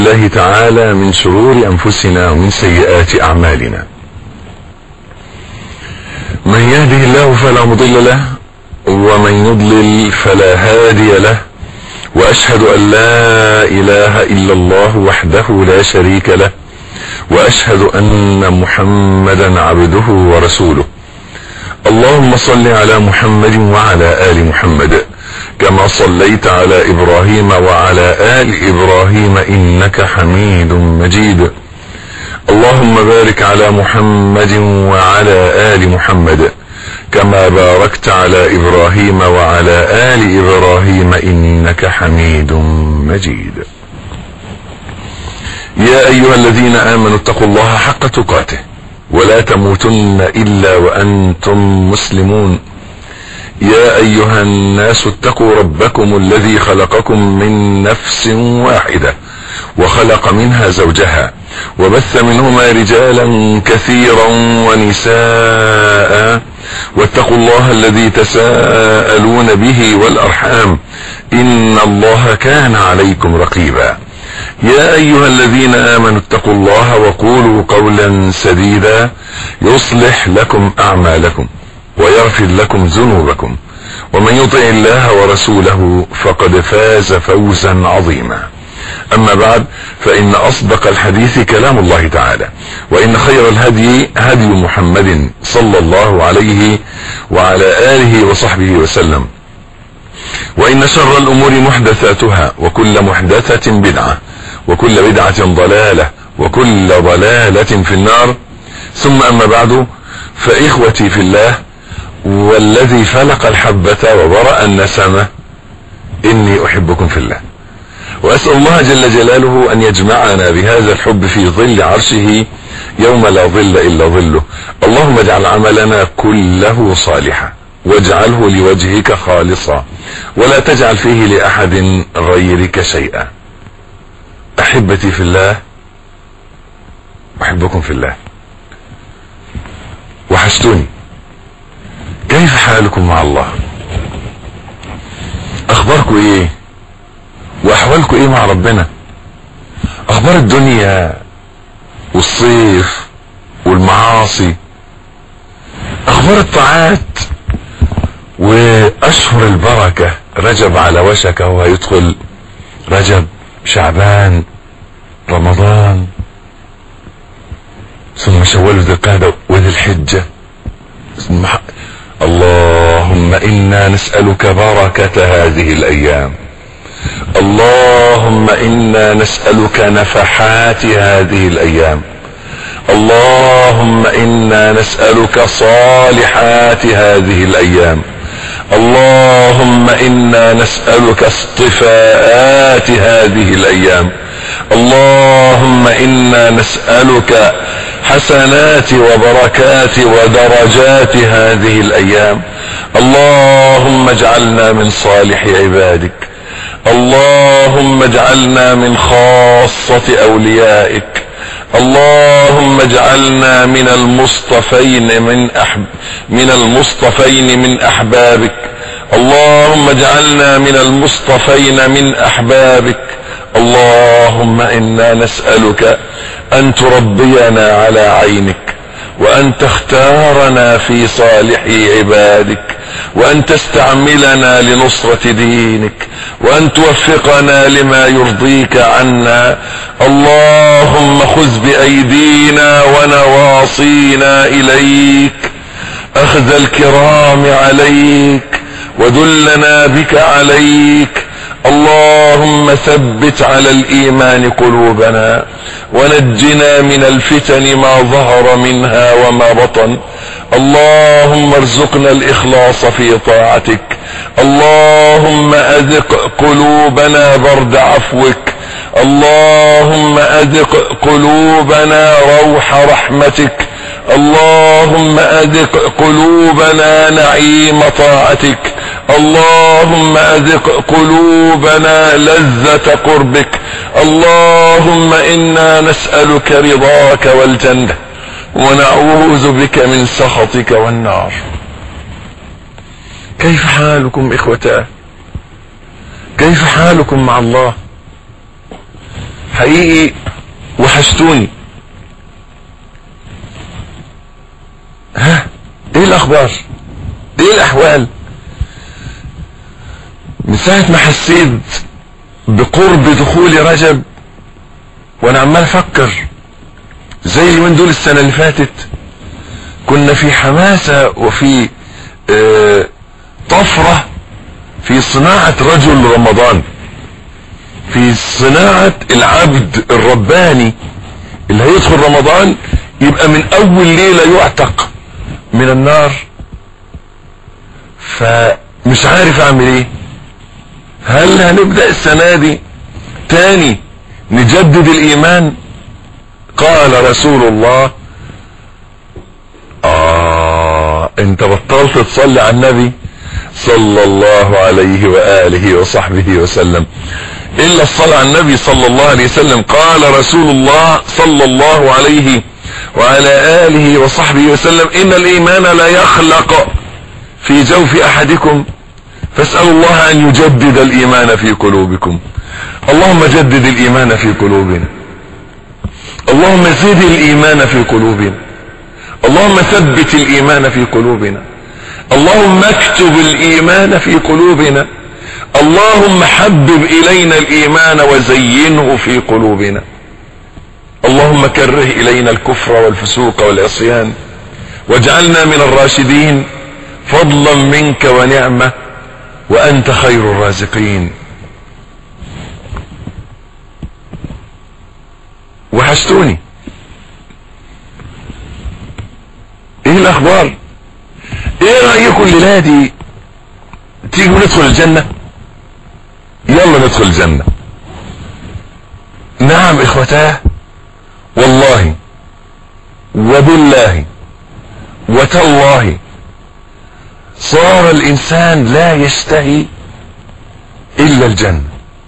بالله تعالى من شرور انفسنا ومن سيئات اعمالنا من يهده الله فلا مضل له ومن يضلل فلا هادي له واشهد ان لا اله الا الله وحده لا شريك له واشهد ان محمدا عبده ورسوله اللهم صل على محمد وعلى ال محمد كما صليت على ابراهيم وعلى ال ابراهيم انك حميد مجيد اللهم بارك على محمد وعلى ال محمد كما باركت على ابراهيم وعلى ال ابراهيم انك حميد مجيد يا ايها الذين امنوا اتقوا الله حق تقاته ولا تموتن الا وانتم مسلمون يا ايها الناس اتقوا ربكم الذي خلقكم من نفس واحده وخلق منها زوجها وبث منهما رجالا كثيرا ونساء واتقوا الله الذي تساءلون به والارحام ان الله كان عليكم رقيبا يا ايها الذين امنوا اتقوا الله وقولوا قولا سديدا يصلح لكم اعمالكم ويغفر لكم ذنوبكم ومن يطع الله ورسوله فقد فاز فوزا عظيما اما بعد فان اصدق الحديث كلام الله تعالى وان خير الهدي هدي محمد صلى الله عليه وعلى اله وصحبه وسلم وان شر الامور محدثاتها وكل محدثة بدعة وكل بدعة ضلالة وكل ضلالة في النار ثم اما بعد فاخوتي في الله والذي فلق الحبة وبرأ النسمة اني احبكم في الله واسأل الله جل جلاله ان يجمعنا بهذا الحب في ظل عرشه يوم لا ظل الا ظله اللهم اجعل عملنا كله صالحا واجعله لوجهك خالصا ولا تجعل فيه لاحد غيرك شيئا احبتي في الله احبكم في الله وحشتوني كيف حالكم مع الله اخباركم ايه واحوالكم ايه مع ربنا اخبار الدنيا والصيف والمعاصي اخبار الطاعات واشهر البركة رجب على وشك وهو يدخل رجب شعبان رمضان ثم شوال ذي القعدة وذي الحجة ثم اللهم انا نسألك بركة هذه الايام اللهم انا نسألك نفحات هذه الايام اللهم انا نسألك صالحات هذه الايام اللهم انا نسألك اصطفاءات هذه الايام اللهم انا نسألك حسنات وبركات ودرجات هذه الايام اللهم اجعلنا من صالح عبادك اللهم اجعلنا من خاصة اوليائك اللهم اجعلنا من المصطفين من أحب من المصطفين من احبابك اللهم اجعلنا من المصطفين من احبابك اللهم انا نسألك ان تربينا على عينك وان تختارنا في صالح عبادك وان تستعملنا لنصرة دينك وان توفقنا لما يرضيك عنا اللهم خذ بايدينا ونواصينا اليك اخذ الكرام عليك ودلنا بك عليك اللهم ثبت على الايمان قلوبنا ونجنا من الفتن ما ظهر منها وما بطن اللهم ارزقنا الاخلاص في طاعتك اللهم اذق قلوبنا برد عفوك اللهم اذق قلوبنا روح رحمتك اللهم اذق قلوبنا نعيم طاعتك اللهم اذق قلوبنا لذة قربك اللهم انا نسألك رضاك والجنة ونعوذ بك من سخطك والنار كيف حالكم اخوتاه كيف حالكم مع الله حقيقي وحشتوني ها ايه الاخبار ايه الاحوال من ساعة ما حسيت بقرب دخول رجب وانا عمال افكر زي اليومين دول السنة اللي فاتت كنا في حماسة وفي اه طفرة في صناعة رجل رمضان في صناعة العبد الرباني اللي هيدخل رمضان يبقى من اول ليلة يعتق من النار فمش عارف اعمل ايه هل هنبدأ السنة دي تاني نجدد الايمان قال رسول الله اه انت بطلت تصلي على النبي صلى الله عليه وآله وصحبه وسلم إلا الصلاة على النبي صلى الله عليه وسلم قال رسول الله صلى الله عليه وعلى آله وصحبه وسلم إن الإيمان لا يخلق في جوف أحدكم فاسألوا الله أن يجدد الإيمان في قلوبكم اللهم جدد الإيمان في قلوبنا اللهم زد الإيمان في قلوبنا اللهم ثبت الإيمان في قلوبنا اللهم اكتب الإيمان في قلوبنا اللهم حبب إلينا الإيمان وزينه في قلوبنا اللهم كره إلينا الكفر والفسوق والعصيان واجعلنا من الراشدين فضلا منك ونعمة وأنت خير الرازقين وحشتوني ايه الاخبار ايه رأيكم الليلة دي تيجوا ندخل الجنة يلا ندخل الجنة نعم اخوتاه والله وبالله وتالله صار الانسان لا يشتهي الا الجنة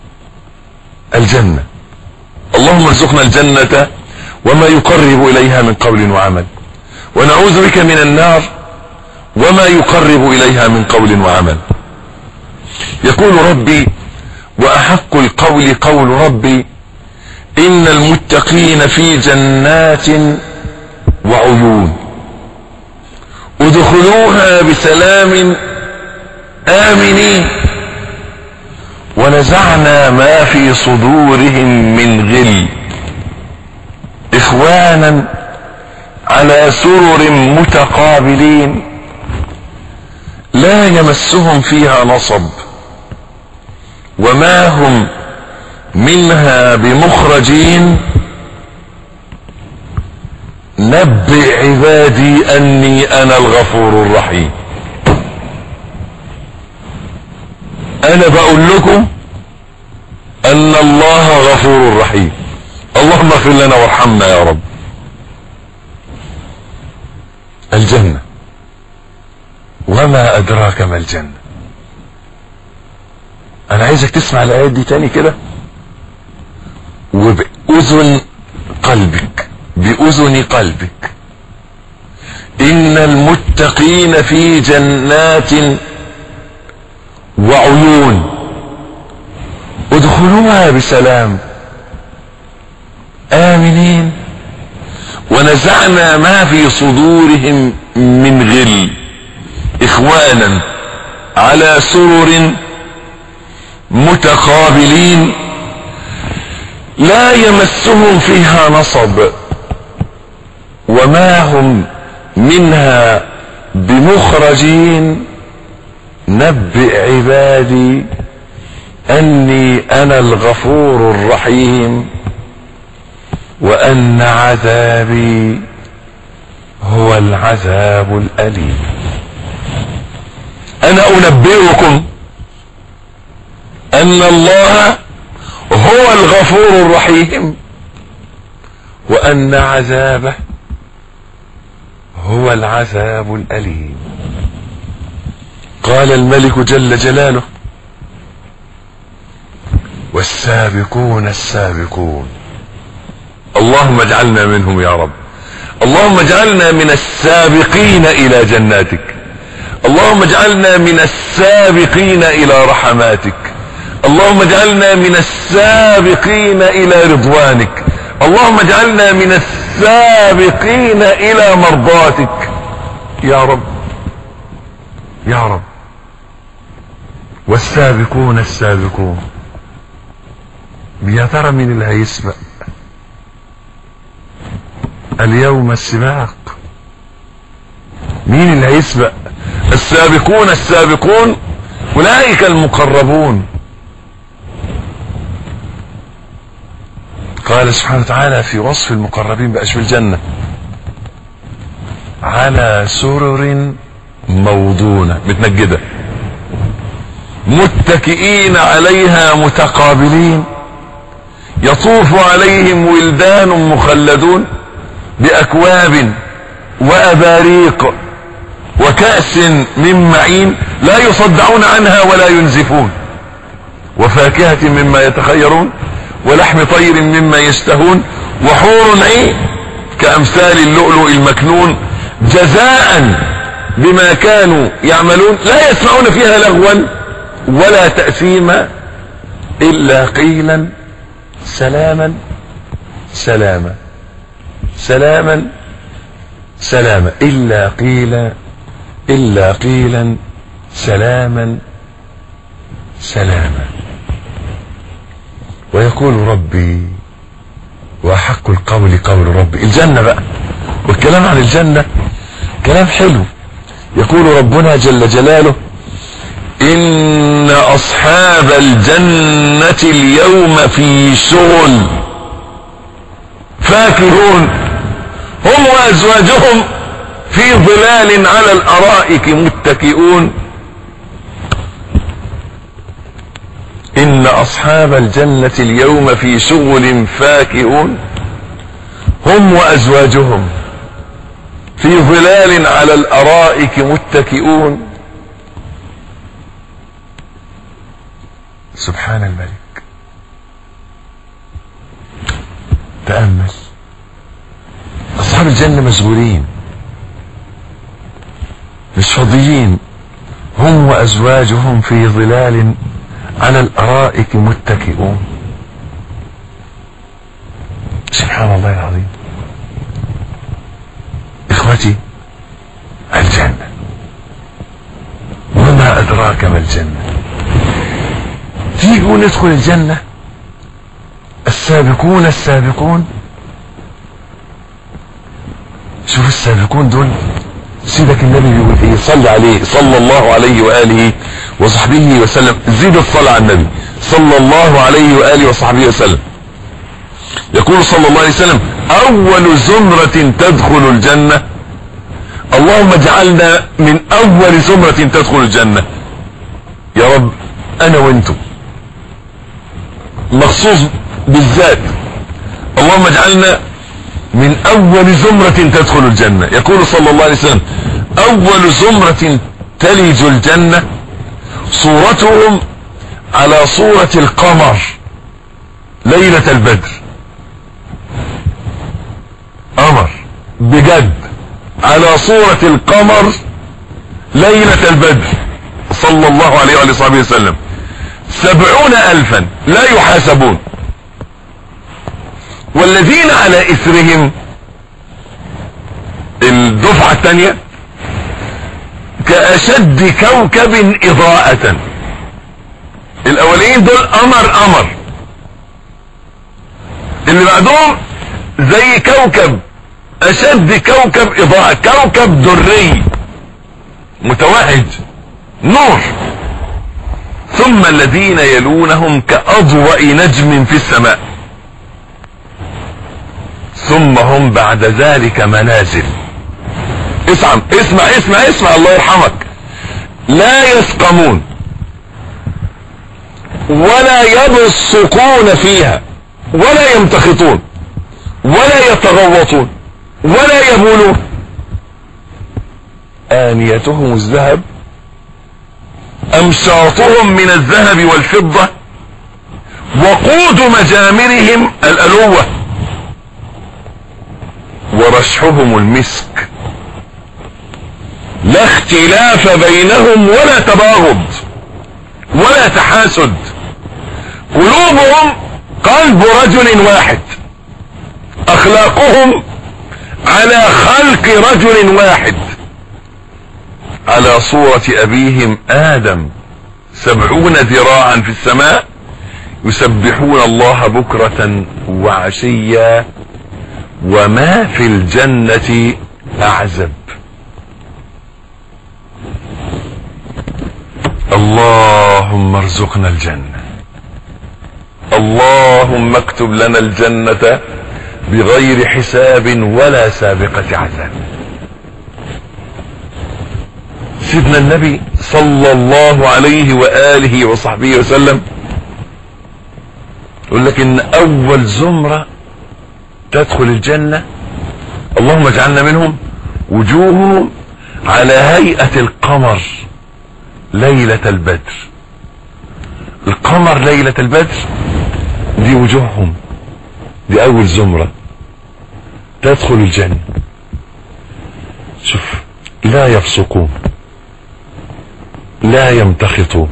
الجنة اللهم ارزقنا الجنة وما يقرب اليها من قول وعمل ونعوذ بك من النار وما يقرب اليها من قول وعمل يقول ربي واحق القول قول ربي ان المتقين في جنات وعيون ادخلوها بسلام امنين ونزعنا ما في صدورهم من غل اخوانا على سرر متقابلين لا يمسهم فيها نصب وما هم منها بمخرجين نبئ عبادي اني انا الغفور الرحيم انا بقول لكم ان الله غفور رحيم اللهم اغفر لنا وارحمنا يا رب الجنة وما ادراك ما الجنة انا عايزك تسمع الايات دي تاني كده وبأذن قلبك بأذن قلبك إن المتقين في جنات وعيون ادخلوها بسلام آمنين ونزعنا ما في صدورهم من غل إخوانا على سرر متقابلين لا يمسهم فيها نصب وما هم منها بمخرجين نبئ عبادي اني انا الغفور الرحيم وان عذابي هو العذاب الاليم انا انبئكم ان الله هو الغفور الرحيم وان عذابه هو العذاب الاليم قال الملك جل جلاله والسابقون السابقون اللهم اجعلنا منهم يا رب اللهم اجعلنا من السابقين الى جناتك اللهم اجعلنا من السابقين الى رحماتك اللهم اجعلنا من السابقين الى رضوانك اللهم اجعلنا من السابقين الى مرضاتك يا رب يا رب والسابقون السابقون يا ترى مين اللي هيسبق اليوم السباق مين اللي هيسبق السابقون السابقون اولئك المقربون قال سبحانه وتعالى في وصف المقربين بقاش في الجنة على سرر موضونة متنجدة متكئين عليها متقابلين يطوف عليهم ولدان مخلدون بأكواب وأباريق وكأس من معين لا يصدعون عنها ولا ينزفون وفاكهة مما يتخيرون ولحم طير مما يشتهون وحور عين كأمثال اللؤلؤ المكنون جزاء بما كانوا يعملون لا يسمعون فيها لغوا ولا تأثيما إلا قيلا سلاما سلاما سلاما سلاما إلا قيلا إلا قيلا سلاما سلاما ويقول ربي وحق القول قول ربي الجنة بقى والكلام عن الجنة كلام حلو يقول ربنا جل جلاله إن أصحاب الجنة اليوم في شغل فاكهون هم وأزواجهم في ظلال على الأرائك متكئون إن أصحاب الجنة اليوم في شغل فاكهون هم وأزواجهم في ظلال على الأرائك متكئون سبحان الملك تأمل أصحاب الجنة مشغولين مش فاضيين هم وأزواجهم في ظلال على الأرائك متكئون سبحان الله العظيم إخوتي الجنة وما أدراك ما الجنة تيجوا ندخل الجنة السابقون السابقون شوف السابقون دول سيدك النبي بيقول ايه صلي عليه صلى الله عليه وآله وصحبه وسلم زيد الصلاة على النبي صلى الله عليه وآله وصحبه وسلم يقول صلى الله عليه وسلم اول زمرة تدخل الجنة اللهم اجعلنا من اول زمرة تدخل الجنة يا رب انا وانتم مخصوص بالذات اللهم اجعلنا من اول زمرة تدخل الجنة يقول صلى الله عليه وسلم اول زمرة تلج الجنة صورتهم على صورة القمر ليلة البدر قمر بجد على صورة القمر ليلة البدر صلى الله عليه وآله وصحبه وسلم سبعون ألفا لا يحاسبون والذين على إثرهم الدفعة الثانية كأشد كوكب إضاءة الأولين دول قمر قمر اللي بعدهم زي كوكب أشد كوكب إضاءة كوكب دري متوهج نور ثم الذين يلونهم كأضوأ نجم في السماء ثم هم بعد ذلك منازل اسمع اسمع اسمع اسمع الله يرحمك لا يسقمون ولا يبصقون فيها ولا يمتخطون ولا يتغوطون ولا يبولون آنيتهم الذهب أمشاطهم من الذهب والفضة وقود مجامرهم الألوة ورشحهم المسك لا اختلاف بينهم ولا تباغض ولا تحاسد قلوبهم قلب رجل واحد اخلاقهم على خلق رجل واحد على صورة ابيهم ادم سبعون ذراعا في السماء يسبحون الله بكرة وعشيا وما في الجنة اعزب اللهم ارزقنا الجنة اللهم اكتب لنا الجنة بغير حساب ولا سابقة عذاب سيدنا النبي صلى الله عليه وآله وصحبه وسلم يقول لك ان اول زمرة تدخل الجنة اللهم اجعلنا منهم وجوههم على هيئة القمر ليلة البدر القمر ليلة البدر دي وجوههم دي اول زمرة تدخل الجنة شوف لا يفسقون لا يمتخطون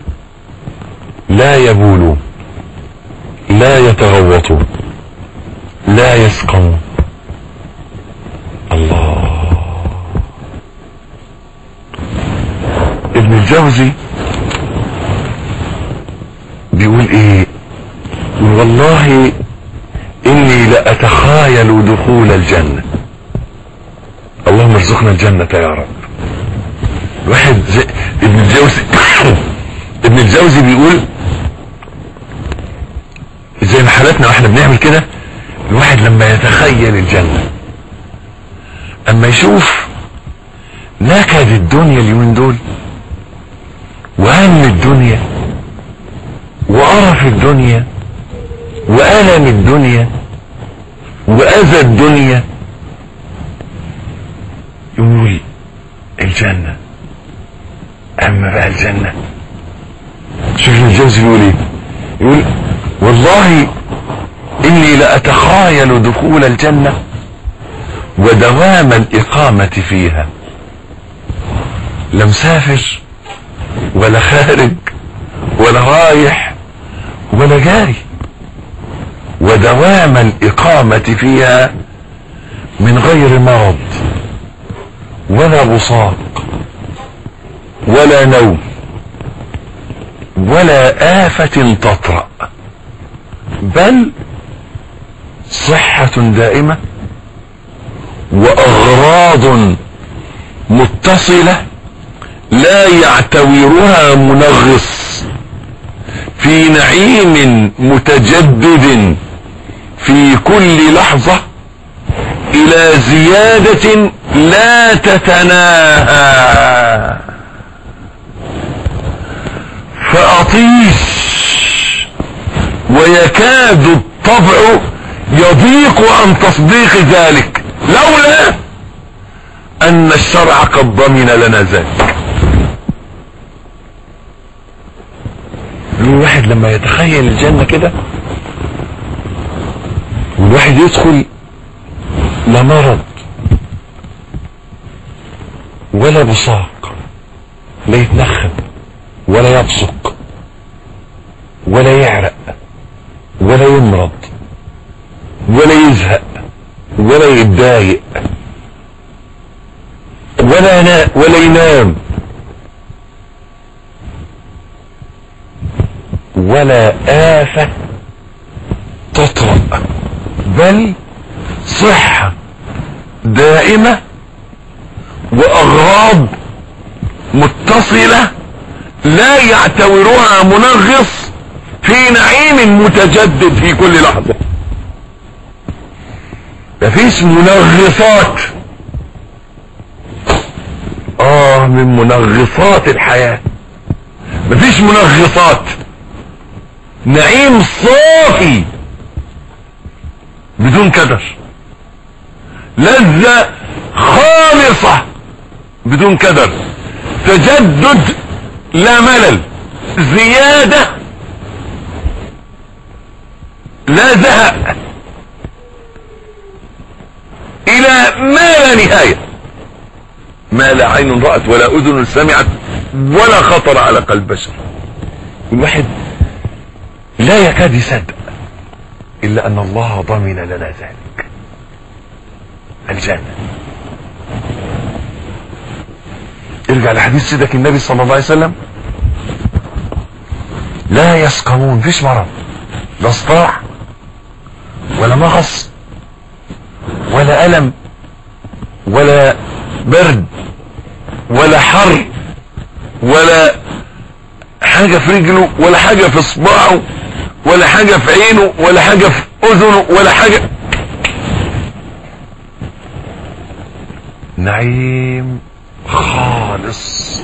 لا يبولون لا يتغوطون لا يسقون الله ابن الجوزي بيقول ايه يقول والله اني لاتخايل دخول الجنة اللهم ارزقنا الجنة يا رب واحد زي ابن الجوزي ابن الجوزي بيقول زي ما حالتنا واحنا بنعمل كده الواحد لما يتخيل الجنة اما يشوف نكد الدنيا اليومين دول وهم الدنيا وقرف الدنيا وألم الدنيا وأذى الدنيا يقول الجنة أما بقى الجنة شوف الجوز بيقول ايه يقول والله إني لأتخايل دخول الجنة ودوام الإقامة فيها لا مسافر ولا خارج ولا رايح ولا جاي ودوام الإقامة فيها من غير مرض ولا بصاق ولا نوم ولا آفة تطرأ بل صحة دائمة وأغراض متصلة لا يعتورها منغص في نعيم متجدد في كل لحظة الى زيادة لا تتناهى فاطيش ويكاد الطبع يضيق عن تصديق ذلك لولا ان الشرع قد ضمن لنا ذلك الواحد لما يتخيل الجنة كده والواحد يدخل لا مرض ولا بصاق لا يتنخم ولا يبصق ولا يعرق ولا يمرض ولا يزهق ولا يتضايق ولا نا ولا ينام ولا آفة تطرأ بل صحة دائمة وأغراض متصلة لا يعتورها منغص في نعيم متجدد في كل لحظة مفيش منغصات اه من منغصات الحياة مفيش منغصات نعيم صافي بدون كدر لذة خالصة بدون كدر تجدد لا ملل زيادة لا زهق الى ما لا نهاية ما لا عين رأت ولا اذن سمعت ولا خطر على قلب بشر الواحد لا يكاد يصدق الا ان الله ضمن لنا ذلك الجنة ارجع لحديث سيدك النبي صلى الله عليه وسلم لا يسقمون فيش مرض لا صداع ولا مغص ولا ألم ولا برد ولا حر ولا حاجة في رجله ولا حاجة في صباعه ولا حاجة في عينه ولا حاجة في أذنه ولا حاجة نعيم خالص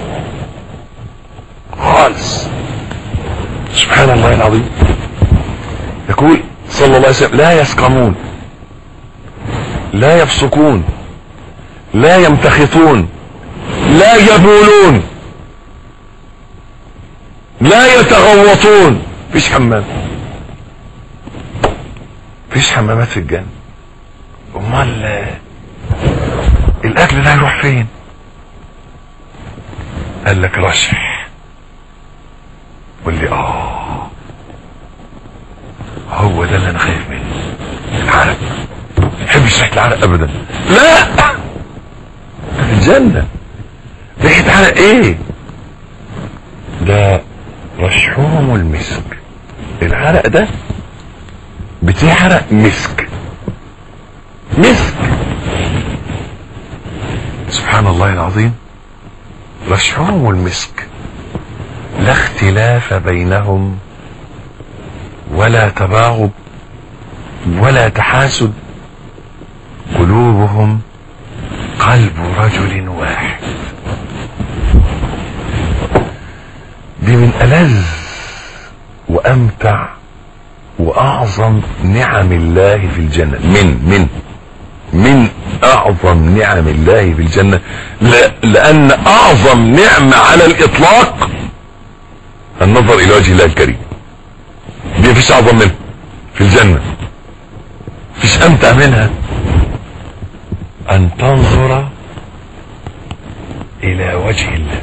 خالص سبحان الله العظيم يقول صلى الله عليه وسلم لا يسقمون لا يبصقون لا يمتخطون لا يبولون لا يتغوطون فيش حمام فيش حمامات في الجنة امال الاكل ده هيروح فين قال لك رشح قول لي اه هو ده اللي انا خايف منه العرق ما بحبش ريحه العرق ابدا لا الجنه ريحه عرق ايه ده رشحهم المسك العرق ده بتحرق مسك مسك سبحان الله العظيم رشحهم المسك لا اختلاف بينهم ولا تباغض ولا تحاسد قلوبهم قلب رجل واحد دي من ألذ وأمتع وأعظم نعم الله في الجنة من من من أعظم نعم الله في الجنة لا لأن أعظم نعمة على الإطلاق النظر إلى وجه الله الكريم دي مفيش أعظم منها في الجنة مفيش أمتع منها أن تنظر إلى وجه الله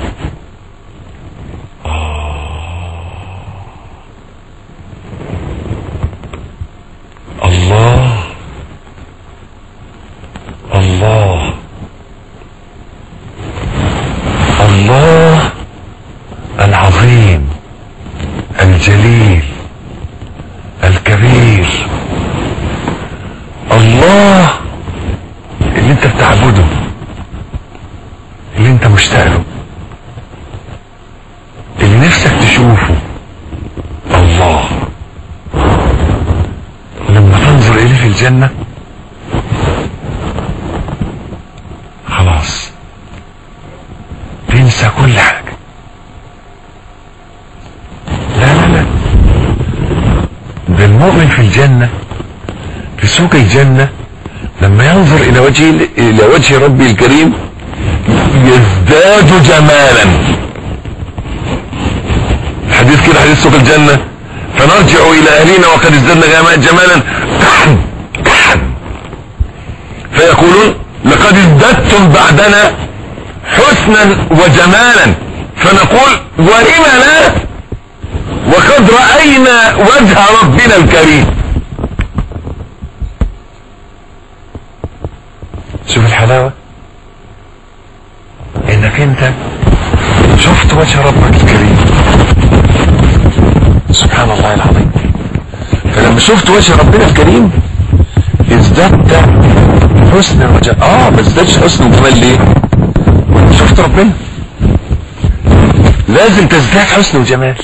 آه. الله الله الله العظيم الجليل الكبير الله اللي انت بتعبده اللي انت مشتاق له اللي نفسك تشوفه الله لما تنظر اليه في الجنة خلاص تنسى كل حاجة لا لا لا ده المؤمن في الجنة في سوق الجنة لما ينظر الى وجه الى وجه ربي الكريم يزداد جمالا حديث كده حديث سوق الجنة فنرجع الى اهلنا وقد ازددنا جمالا فيقولون لقد ازددتم بعدنا حسنا وجمالا فنقول ولم لا وقد رأينا وجه ربنا الكريم شوف الحلاوة انك انت شفت وجه ربك الكريم سبحان الله العظيم فلما شفت وجه ربنا الكريم ازددت حسن وجه اه ما ازدادش حسن وجمال ليه شفت ربنا لازم تزداد حسن وجمال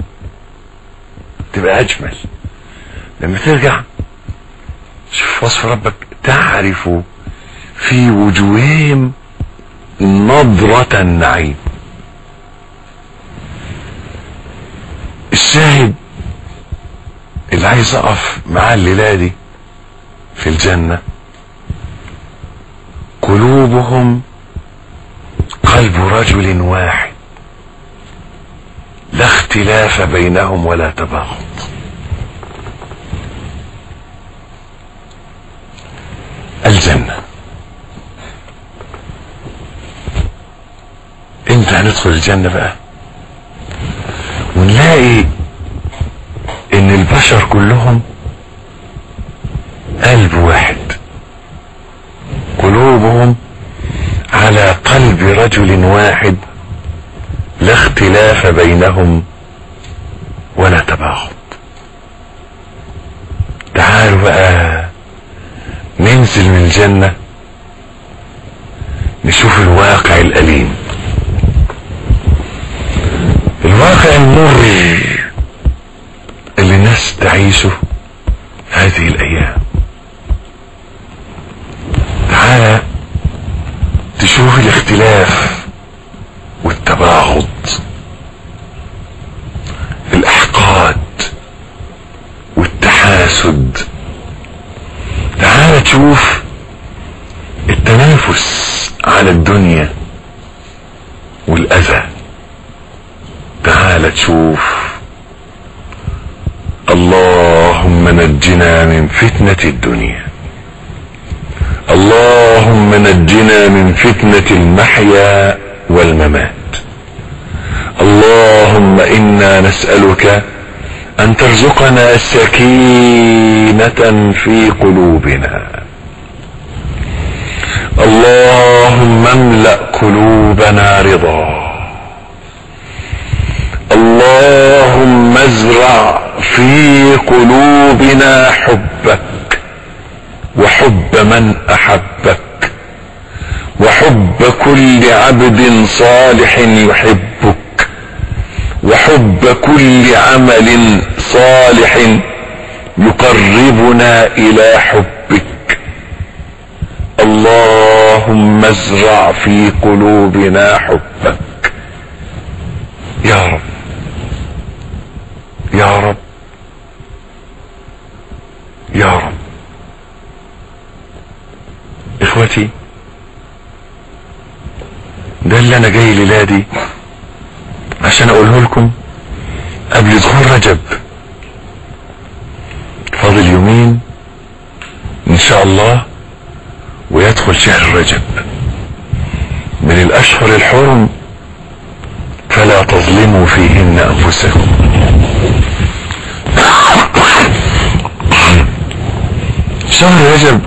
تبقى اجمل لما ترجع شوف وصف ربك تعرف في وجوههم نظرة النعيم الشاهد اللي عايز اقف معاه الليلة دي في الجنة قلوبهم قلب رجل واحد لا اختلاف بينهم ولا تباغض الجنة انت هندخل الجنة بقى ونلاقي ان البشر كلهم قلب واحد قلوبهم على قلب رجل واحد لا اختلاف بينهم ولا تباغض تعالوا بقى ننزل من الجنة نشوف الواقع الأليم الواقع المر اللي الناس تعيشه هذه الأيام تعالى تشوف الاختلاف والتباغض الأحقاد والتحاسد تعال تشوف التنافس على الدنيا والأذى تعال تشوف اللهم نجنا من فتنة الدنيا اللهم نجنا من فتنة المحيا والممات اللهم انا نسألك ان ترزقنا سكينة في قلوبنا اللهم املأ قلوبنا رضا اللهم ازرع في قلوبنا حبك وحب من احبك وحب كل عبد صالح يحبك وحب كل عمل صالح يقربنا الى حبك اللهم ازرع في قلوبنا حبك يا رب يا رب يا رب اخوتي ده اللي انا جاي ليلادي عشان اقوله لكم قبل دخول رجب فاضل يومين ان شاء الله ويدخل شهر رجب من الاشهر الحرم فلا تظلموا فيهن انفسكم شهر رجب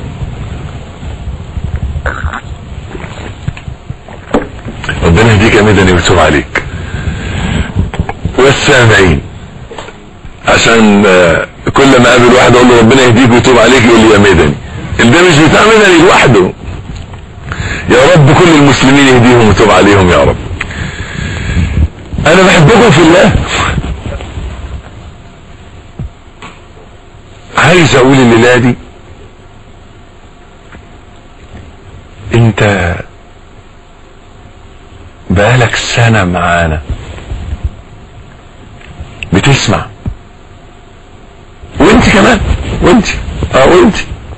ربنا يهديك يا مدني ويتوب عليك والسامعين عشان كل ما اقابل واحد اقول له ربنا يهديك ويتوب عليك يقول لي يا مدني ده مش بتاع مدني لوحده يا رب كل المسلمين يهديهم ويتوب عليهم يا رب انا بحبكم في الله عايز اقول الليله دي انت بقالك سنة معانا بتسمع وانت كمان وانت اه وانت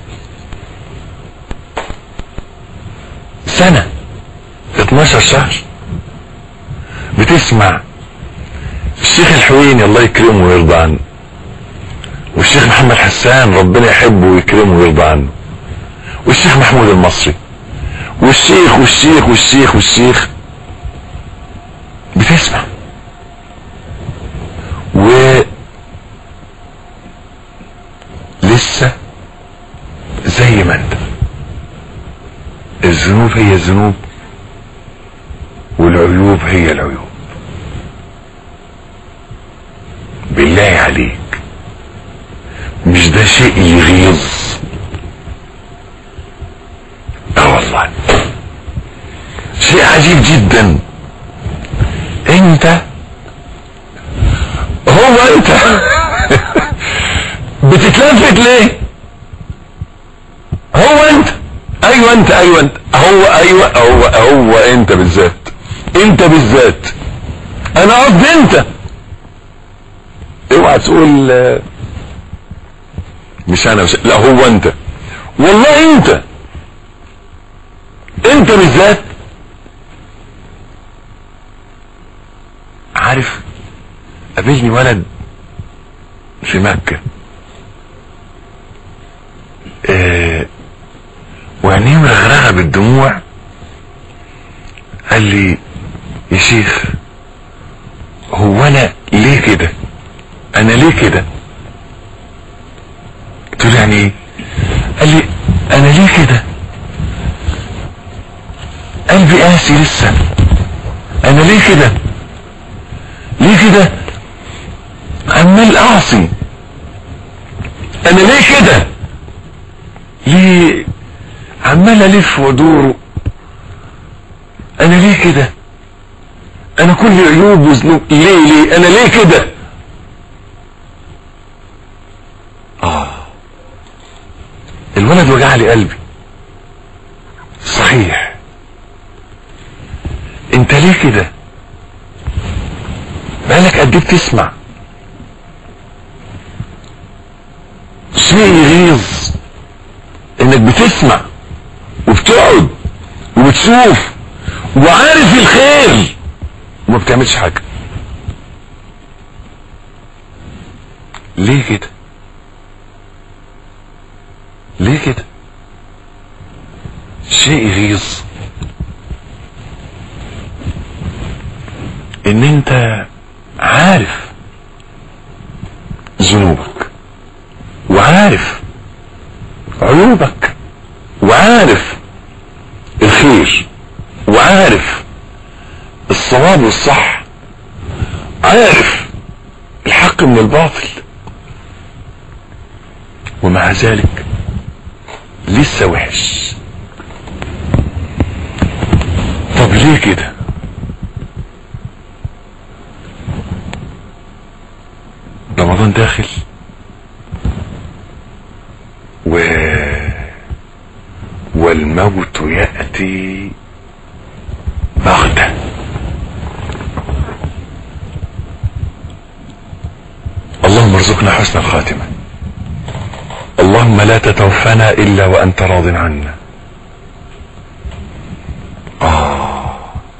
سنة 12 شهر بتسمع الشيخ الحويني الله يكرمه ويرضى عنه والشيخ محمد حسان ربنا يحبه ويكرمه ويرضى عنه والشيخ محمود المصري والشيخ والشيخ والشيخ والشيخ بتسمع و لسه زي ما انت الذنوب هي الذنوب والعيوب هي العيوب بالله عليك مش ده شيء يغيظ اه والله شيء عجيب جدا انت هو انت بتتلفت ليه هو انت ايوه انت ايوه انت هو ايوه هو هو انت بالذات انت بالذات انا قصدي انت اوعى تقول آه، مش انا مش لا هو انت والله انت انت بالذات عارف قابلني ولد في مكة آه وعينيه مرغرغة بالدموع قال لي يا شيخ هو انا ليه كده انا ليه كده يعني ايه قال لي انا ليه كده قلبي قاسي لسه انا ليه كده ليه كده عمال اعصي انا ليه كده ليه عمال الف وادور انا ليه كده انا كل عيوب وذنوب ليه ليه انا ليه كده اه الولد وجع لي قلبي صحيح انت ليه كده بقالك قد ايه بتسمع شيء يغيظ انك بتسمع وبتقعد وبتشوف وعارف الخير وما بتعملش حاجة ليه كده ليه كده شيء يغيظ ان انت عارف ذنوبك وعارف عيوبك وعارف الخير وعارف الصواب والصح عارف الحق من الباطل ومع ذلك لسه وحش طب ليه كده رمضان داخل و والموت يأتي بغتة اللهم ارزقنا حسن الخاتمة اللهم لا تتوفنا إلا وأنت راض عنا آه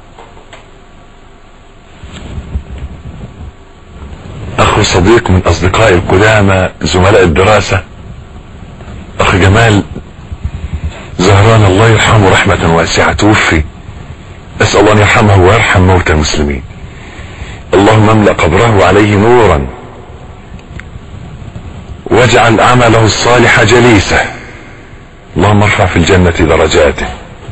أخو صديق من أصدقائي القدامى زملاء الدراسة أخ جمال زهران الله يرحمه رحمة واسعة توفي أسأل الله أن يرحمه ويرحم موتى المسلمين اللهم املأ قبره عليه نورا واجعل عمله الصالح جليسه اللهم ارفع في الجنة درجاته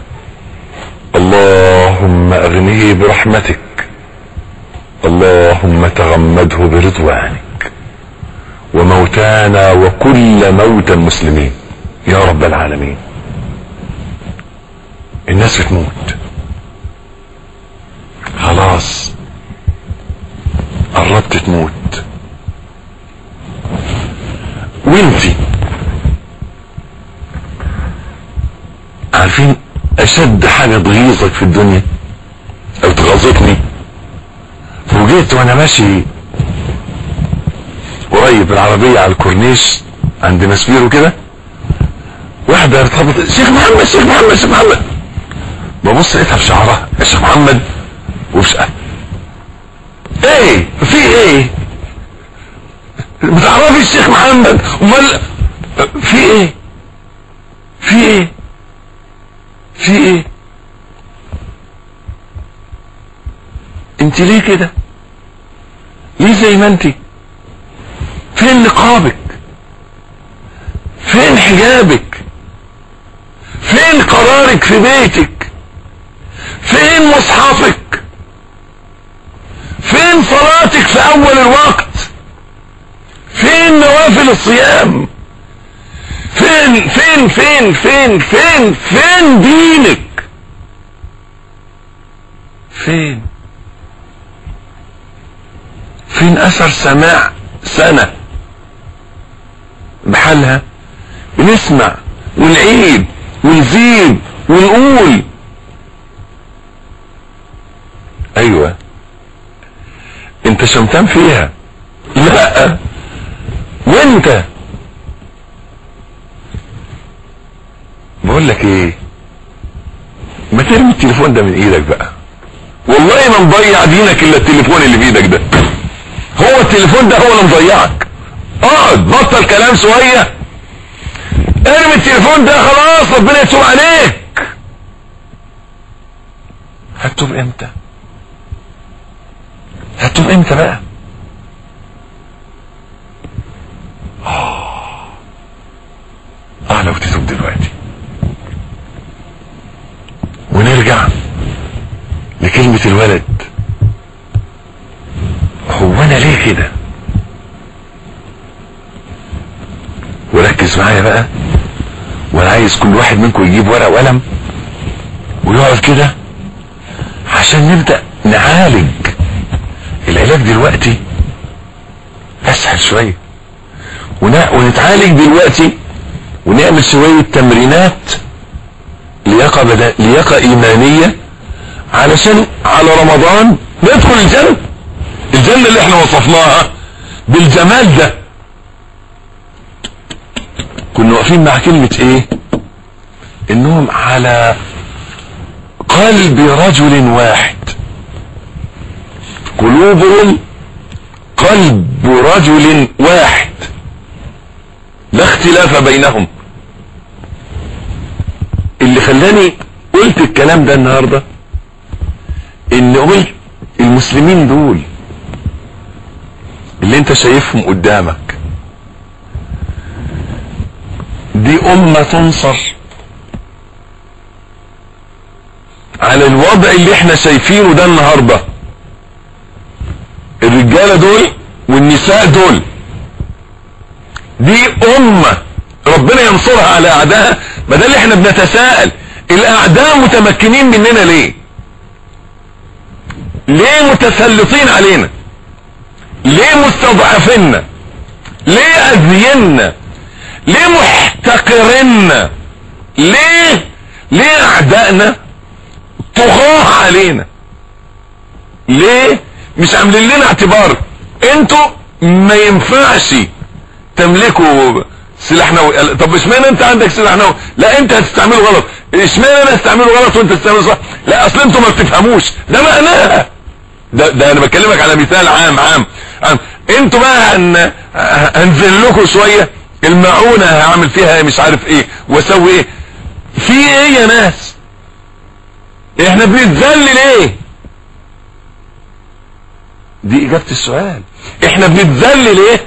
اللهم اغنه برحمتك اللهم تغمده برضوانك وموتانا وكل موتى المسلمين يا رب العالمين الناس بتموت خلاص قربت تموت وانتي عارفين اشد حاجة تغيظك في الدنيا او تغاظتني فوجئت وانا ماشي قريب بالعربية على الكورنيش عند مسبيرو كده واحدة ارتبط شيخ محمد شيخ محمد شيخ محمد ببص لقيتها في شعرها يا شيخ محمد وفي ايه في ايه بتعرفي الشيخ محمد امال في ايه في ايه في ايه انت ليه كده ليه زي ما انت فين نقابك فين حجابك فين قرارك في بيتك فين مصحفك فين صلاتك في اول الوقت فين نوافل الصيام فين فين فين فين فين فين دينك فين فين اثر سماع سنة بحالها بنسمع ونعيد ونزيد ونقول ايوه انت شمتان فيها لا وانت بقول لك ايه ما ترمي التليفون ده من ايدك بقى والله ما مضيع دينك الا التليفون اللي بايدك ده هو التليفون ده هو اللي مضيعك اقعد بطل كلام شويه ارمي التليفون ده خلاص ربنا يتوب عليك هتتوب امتى هتتوب امتى بقى دلوقتي ونرجع لكلمة الولد هو انا ليه كده وركز معايا بقى وانا عايز كل واحد منكم يجيب ورقه وقلم ويقعد كده عشان نبدا نعالج العلاج دلوقتي اسهل شويه ونتعالج دلوقتي ونعمل شويه تمرينات لياقه بدا... لياقه ايمانيه علشان على رمضان ندخل الجنه الجنه اللي احنا وصفناها بالجمال ده كنا واقفين مع كلمة ايه انهم على قلب رجل واحد قلوبهم قلب رجل واحد لا اختلاف بينهم اللي خلاني قلت الكلام ده النهاردة ان قلت المسلمين دول اللي انت شايفهم قدامك دي امة تنصر على الوضع اللي احنا شايفينه ده النهاردة الرجالة دول والنساء دول دي امة ربنا ينصرها على اعدائها ما ده اللي احنا بنتساءل الاعداء متمكنين مننا ليه ليه متسلطين علينا ليه مستضعفيننا ليه اذينا ليه محتقرنا ليه ليه اعدائنا طغاة علينا ليه مش عاملين لنا اعتبار انتوا ما ينفعش تملكوا سلاح نووي طب اشمعنى انت عندك سلاح نووي لا انت هتستعمله غلط اشمعنى انا استعمله غلط وانت تستعمله صح لا اصل انتوا ما بتفهموش ده معناها ده, ده انا بكلمك على مثال عام عام, عام. انتوا بقى هن هنزل لكم شويه المعونة هعمل فيها مش عارف ايه واسوي ايه في ايه يا ناس احنا بنتذل ليه دي اجابة السؤال احنا بنتذل ليه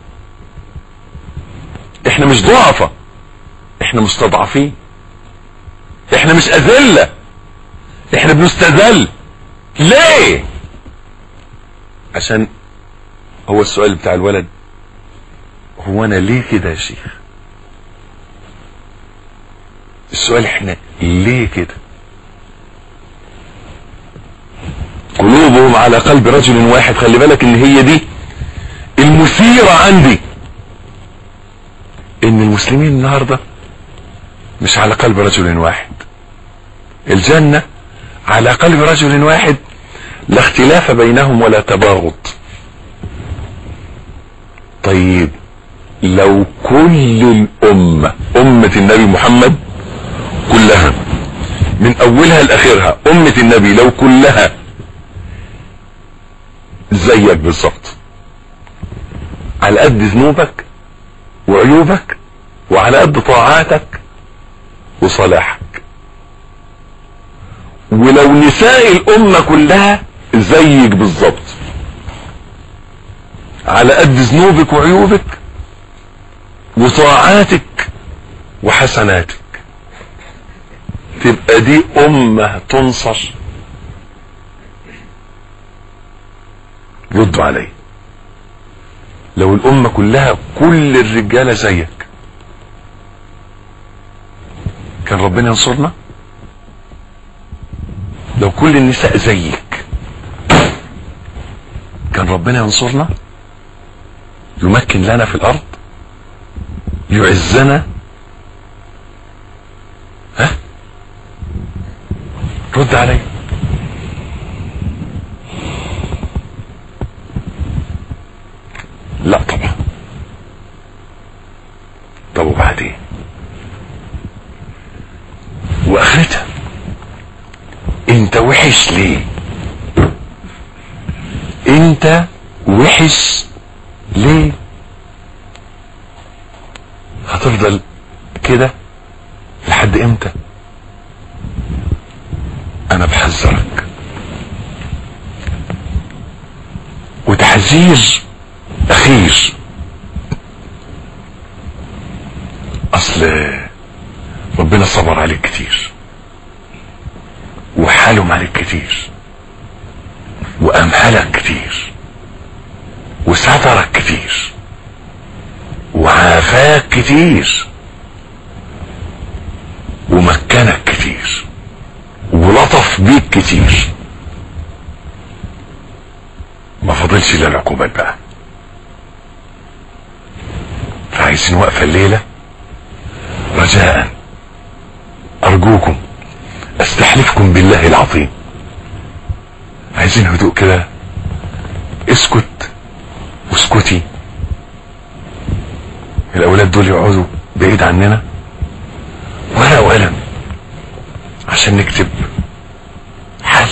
احنا مش ضعفة احنا مستضعفين احنا مش اذلة احنا بنستذل ليه عشان هو السؤال بتاع الولد هو انا ليه كده يا شيخ السؤال احنا ليه كده قلوبهم على قلب رجل واحد خلي بالك ان هي دي المثيرة عندي ان المسلمين النهاردة مش على قلب رجل واحد الجنة على قلب رجل واحد لا اختلاف بينهم ولا تباغض طيب لو كل الأمة أمة النبي محمد كلها من أولها لآخرها أمة النبي لو كلها زيك بالظبط على قد ذنوبك وعيوبك وعلى قد طاعاتك وصلاحك ولو نساء الأمة كلها زيك بالظبط على قد ذنوبك وعيوبك وطاعاتك وحسناتك تبقى دي أمة تنصر ردوا علي لو الأمة كلها كل الرجالة زيك كان ربنا ينصرنا لو كل النساء زيك كان ربنا ينصرنا يمكن لنا في الأرض يعزنا ها رد علي لا طبعا طب وبعدين واخرتها انت وحش ليه انت وحش ليه هتفضل كده لحد امتى انا بحذرك وتحذير اخير اصل ربنا صبر عليك كتير وحلم عليك كتير وامهلك كتير وسترك كتير وعافاك كتير ومكنك كتير ولطف بيك كتير ما فاضلش الا العقوبات بقى فعايزين وقفه الليله رجاء ارجوكم استحلفكم بالله العظيم عايزين هدوء كده اسكت واسكتي الاولاد دول يقعدوا بعيد عننا ورقه وقلم عشان نكتب حل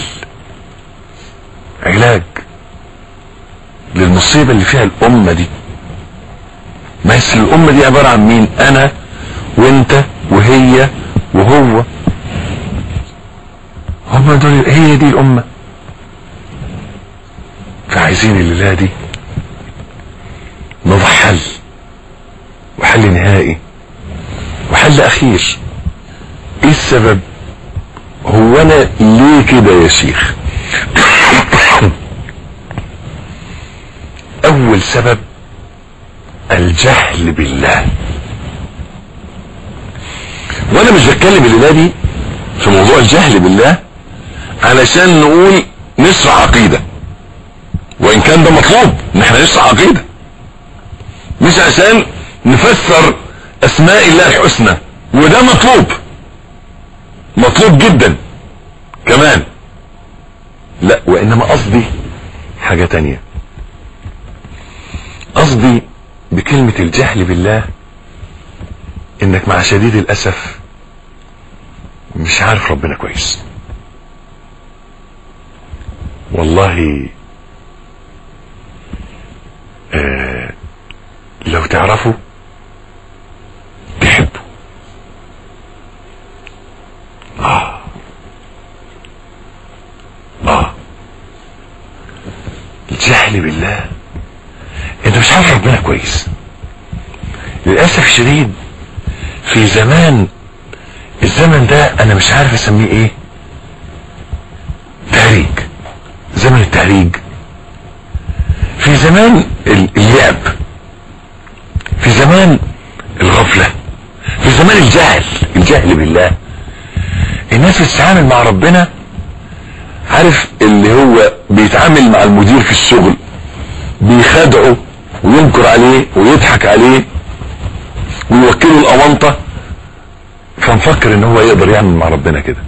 علاج للمصيبه اللي فيها الامه دي بس الامه دي عباره عن مين انا وانت وهي وهو هم دول هي دي الامه فعايزين الليله دي نضع حل وحل نهائي وحل اخير ايه السبب هو انا ليه كده يا شيخ اول سبب الجهل بالله وانا مش بتكلم الليله دي في موضوع الجهل بالله علشان نقول نشرح عقيده وان كان ده مطلوب ان احنا نشرح عقيده مش عشان نفسر اسماء الله الحسنى وده مطلوب مطلوب جدا كمان لا وانما قصدي حاجة تانية قصدي بكلمة الجهل بالله انك مع شديد الاسف مش عارف ربنا كويس والله آه لو تعرفوا تحبوا اه اه الجهل بالله انت مش عارف ربنا كويس للاسف الشديد في زمان الزمن ده انا مش عارف اسميه ايه تهريج زمن التهريج في زمان اللعب في زمان الغفلة في زمان الجهل الجهل بالله الناس بتتعامل مع ربنا عارف اللي هو بيتعامل مع المدير في الشغل بيخدعه وينكر عليه ويضحك عليه ويوكله الأونطة فنفكر ان هو يقدر يعمل مع ربنا كده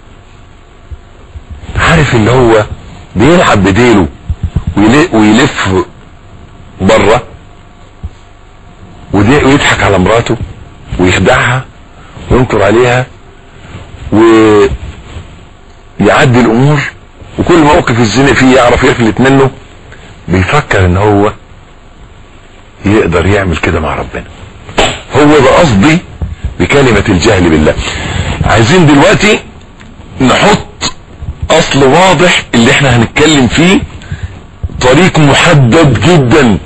عارف اللي هو بيلعب بديله ويلف بره ويضحك على مراته ويخدعها وينكر عليها ويعدي الامور وكل موقف الزنا فيه يعرف يفلت منه بيفكر ان هو يقدر يعمل كده مع ربنا هو ده قصدي بكلمة الجهل بالله عايزين دلوقتي نحط اصل واضح اللي احنا هنتكلم فيه طريق محدد جدا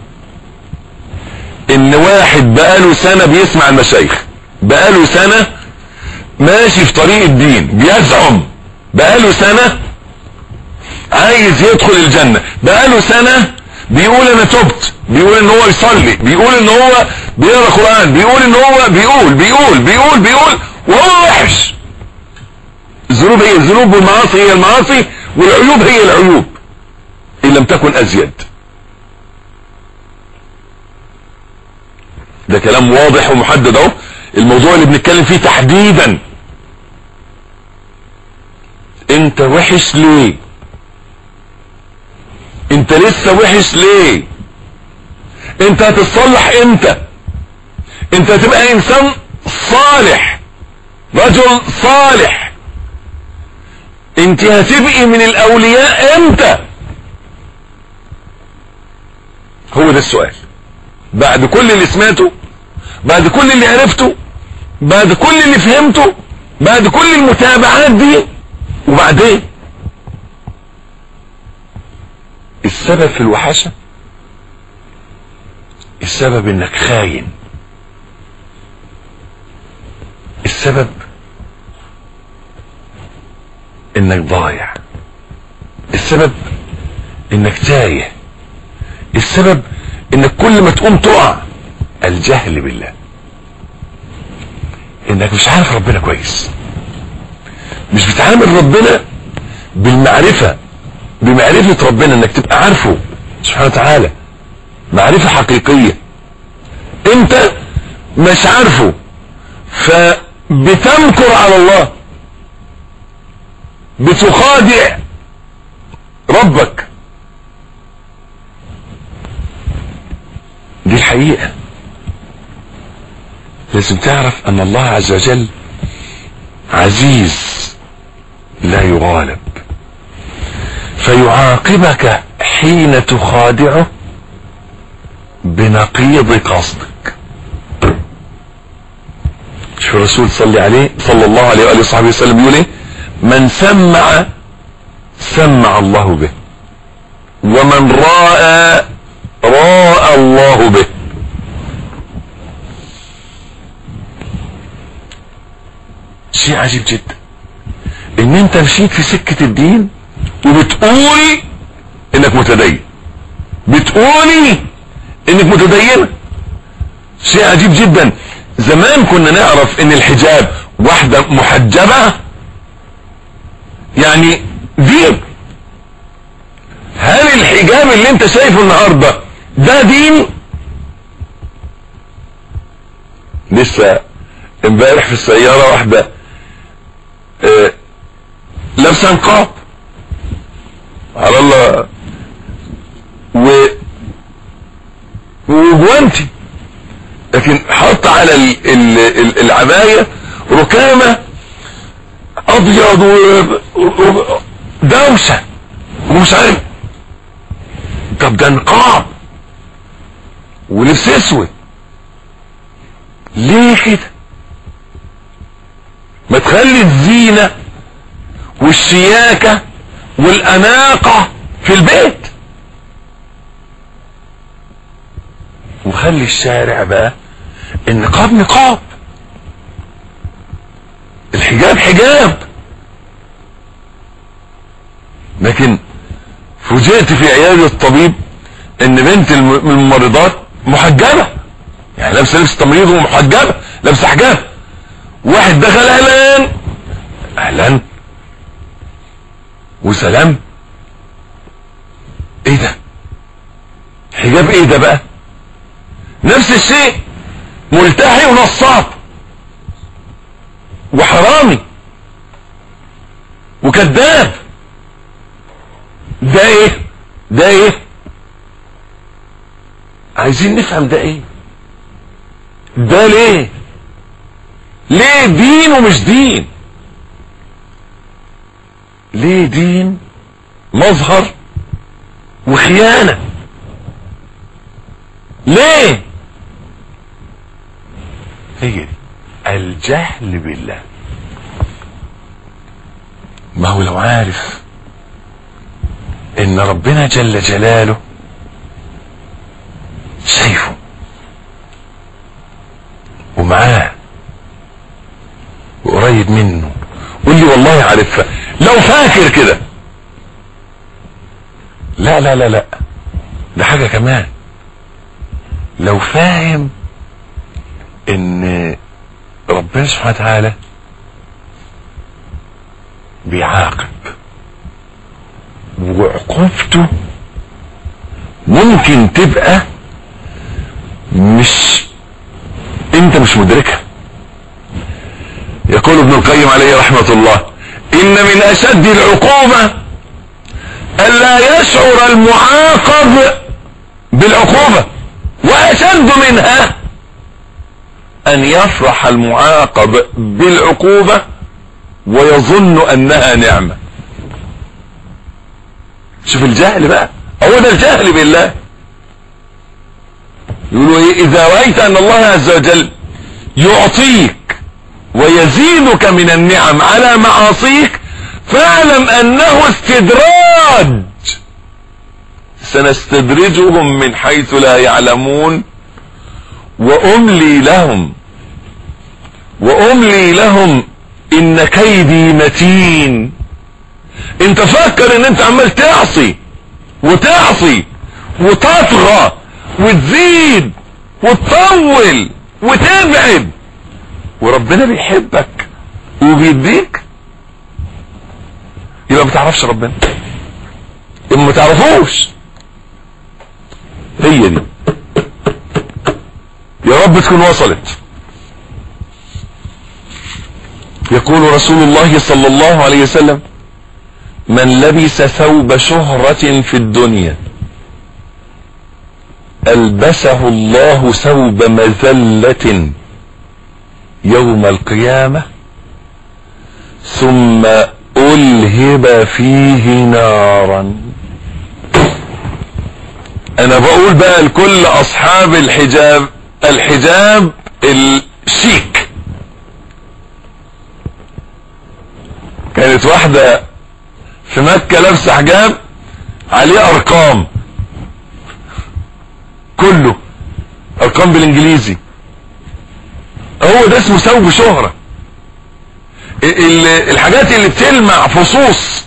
ان واحد بقاله سنة بيسمع المشايخ بقاله سنة ماشي في طريق الدين بيزعم بقاله سنة عايز يدخل الجنة بقاله سنة بيقول انا تبت بيقول ان هو يصلي بيقول ان هو بيقرا قرآن بيقول ان هو بيقول بيقول بيقول بيقول وهو وحش الذنوب هي الذنوب والمعاصي هي المعاصي والعيوب هي العيوب ان لم تكن ازيد ده كلام واضح ومحدد اهو الموضوع اللي بنتكلم فيه تحديدا انت وحش ليه انت لسه وحش ليه انت هتتصلح امتى انت هتبقى انسان صالح رجل صالح انت هتبقي من الاولياء امتى هو ده السؤال بعد كل اللي سمعته بعد كل اللي عرفته بعد كل اللي فهمته بعد كل المتابعات دي وبعدين السبب في الوحشة السبب انك خاين السبب انك ضايع السبب انك تايه السبب انك كل ما تقوم تقع الجهل بالله انك مش عارف ربنا كويس مش بتعامل ربنا بالمعرفة بمعرفة ربنا انك تبقى عارفه سبحانه وتعالى معرفة حقيقية انت مش عارفه فبتنكر على الله بتخادع ربك دي الحقيقة لازم تعرف ان الله عز وجل عزيز لا يغالب فيعاقبك حين تخادعه بنقيض قصدك شوف الرسول صلى عليه صلى الله عليه وآله وصحبه وسلم يقول ايه من سمع سمع الله به ومن راى راى الله به شيء عجيب جدا ان انت مشيت في سكة الدين وبتقولي انك متدين بتقولي انك متدينة شيء عجيب جدا زمان كنا نعرف ان الحجاب واحدة محجبة يعني دين هل الحجاب اللي انت شايفه النهاردة ده دين لسه امبارح في السيارة واحدة اه لابسه نقاب على الله و وجوانتي لكن حط على ال... ال... ال... العباية ركامة ابيض و... دوشة ومش عارف طب ده نقاب ولبس اسود ليه كده ما تخلي الزينة والشياكة والأناقة في البيت وخلي الشارع بقى النقاب نقاب الحجاب حجاب لكن فوجئت في عيادة الطبيب ان بنت الممرضات محجبة يعني لابسه لبس تمريض ومحجبة لابسه حجاب واحد دخل اهلا اهلا وسلام ايه ده حجاب ايه ده بقى نفس الشيء ملتحي ونصاب وحرامي وكذاب ده ايه ده ايه عايزين نفهم ده ايه ده ليه ليه دين ومش دين ليه دين مظهر وخيانة ليه هي دي الجهل بالله ما هو لو عارف ان ربنا جل جلاله شايفه ومعاه وقريب منه قول لي والله عارفها لو فاكر كده لا لا لا لا ده حاجة كمان لو فاهم ان ربنا سبحانه وتعالى بيعاقب وعقوبته ممكن تبقى مش انت مش مدركها يقول ابن القيم عليه رحمة الله ان من اشد العقوبة الا يشعر المعاقب بالعقوبة واشد منها ان يفرح المعاقب بالعقوبة ويظن انها نعمة شوف الجهل بقى هو ده الجهل بالله يقولوا ايه اذا رأيت ان الله عز وجل يعطيك ويزيدك من النعم على معاصيك فاعلم انه استدراج سنستدرجهم من حيث لا يعلمون واملي لهم واملي لهم ان كيدي متين انت فكر ان انت عمال تعصي وتعصي وتطغى وتزيد وتطول وتبعد وربنا بيحبك وبيديك يبقى ما تعرفش ربنا يبقى ما تعرفوش هي دي يا رب تكون وصلت يقول رسول الله صلى الله عليه وسلم من لبس ثوب شهرة في الدنيا ألبسه الله ثوب مذلة يوم القيامة ثم ألهب فيه نارا أنا بقول بقى لكل أصحاب الحجاب الحجاب الشيك كانت واحدة في مكة لابسة حجاب عليه ارقام كله ارقام بالانجليزي هو ده اسمه ثوب شهرة الحاجات اللي بتلمع فصوص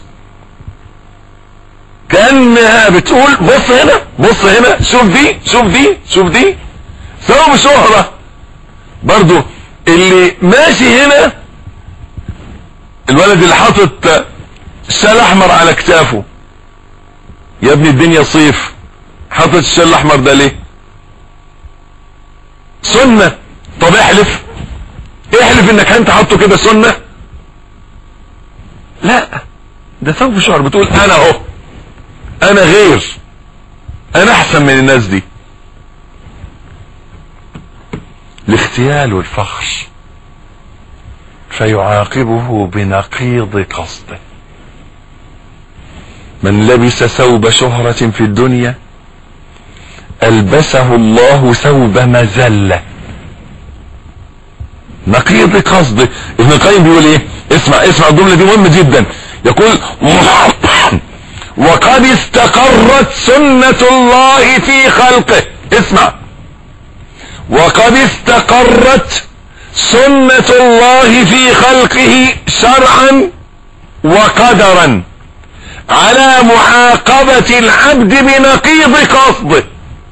كأنها بتقول بص هنا بص هنا شوف دي شوف دي شوف دي ثوب شهرة برضو اللي ماشي هنا الولد اللي حاطط شال احمر على كتافه يا ابني الدنيا صيف حاطط الشال الاحمر ده ليه سنة طب احلف احلف انك انت حاطه كده سنة لا ده ثوب شعر بتقول انا اهو انا غير انا احسن من الناس دي الاغتيال والفخر فيعاقبه بنقيض قصده من لبس ثوب شهرة في الدنيا ألبسه الله ثوب مزلة نقيض قصده ابن القيم بيقول ايه اسمع اسمع الجملة دي مهمة جدا يقول وقد استقرت سنة الله في خلقه اسمع وقد استقرت سنة الله في خلقه شرعا وقدرا على معاقبة العبد بنقيض قصده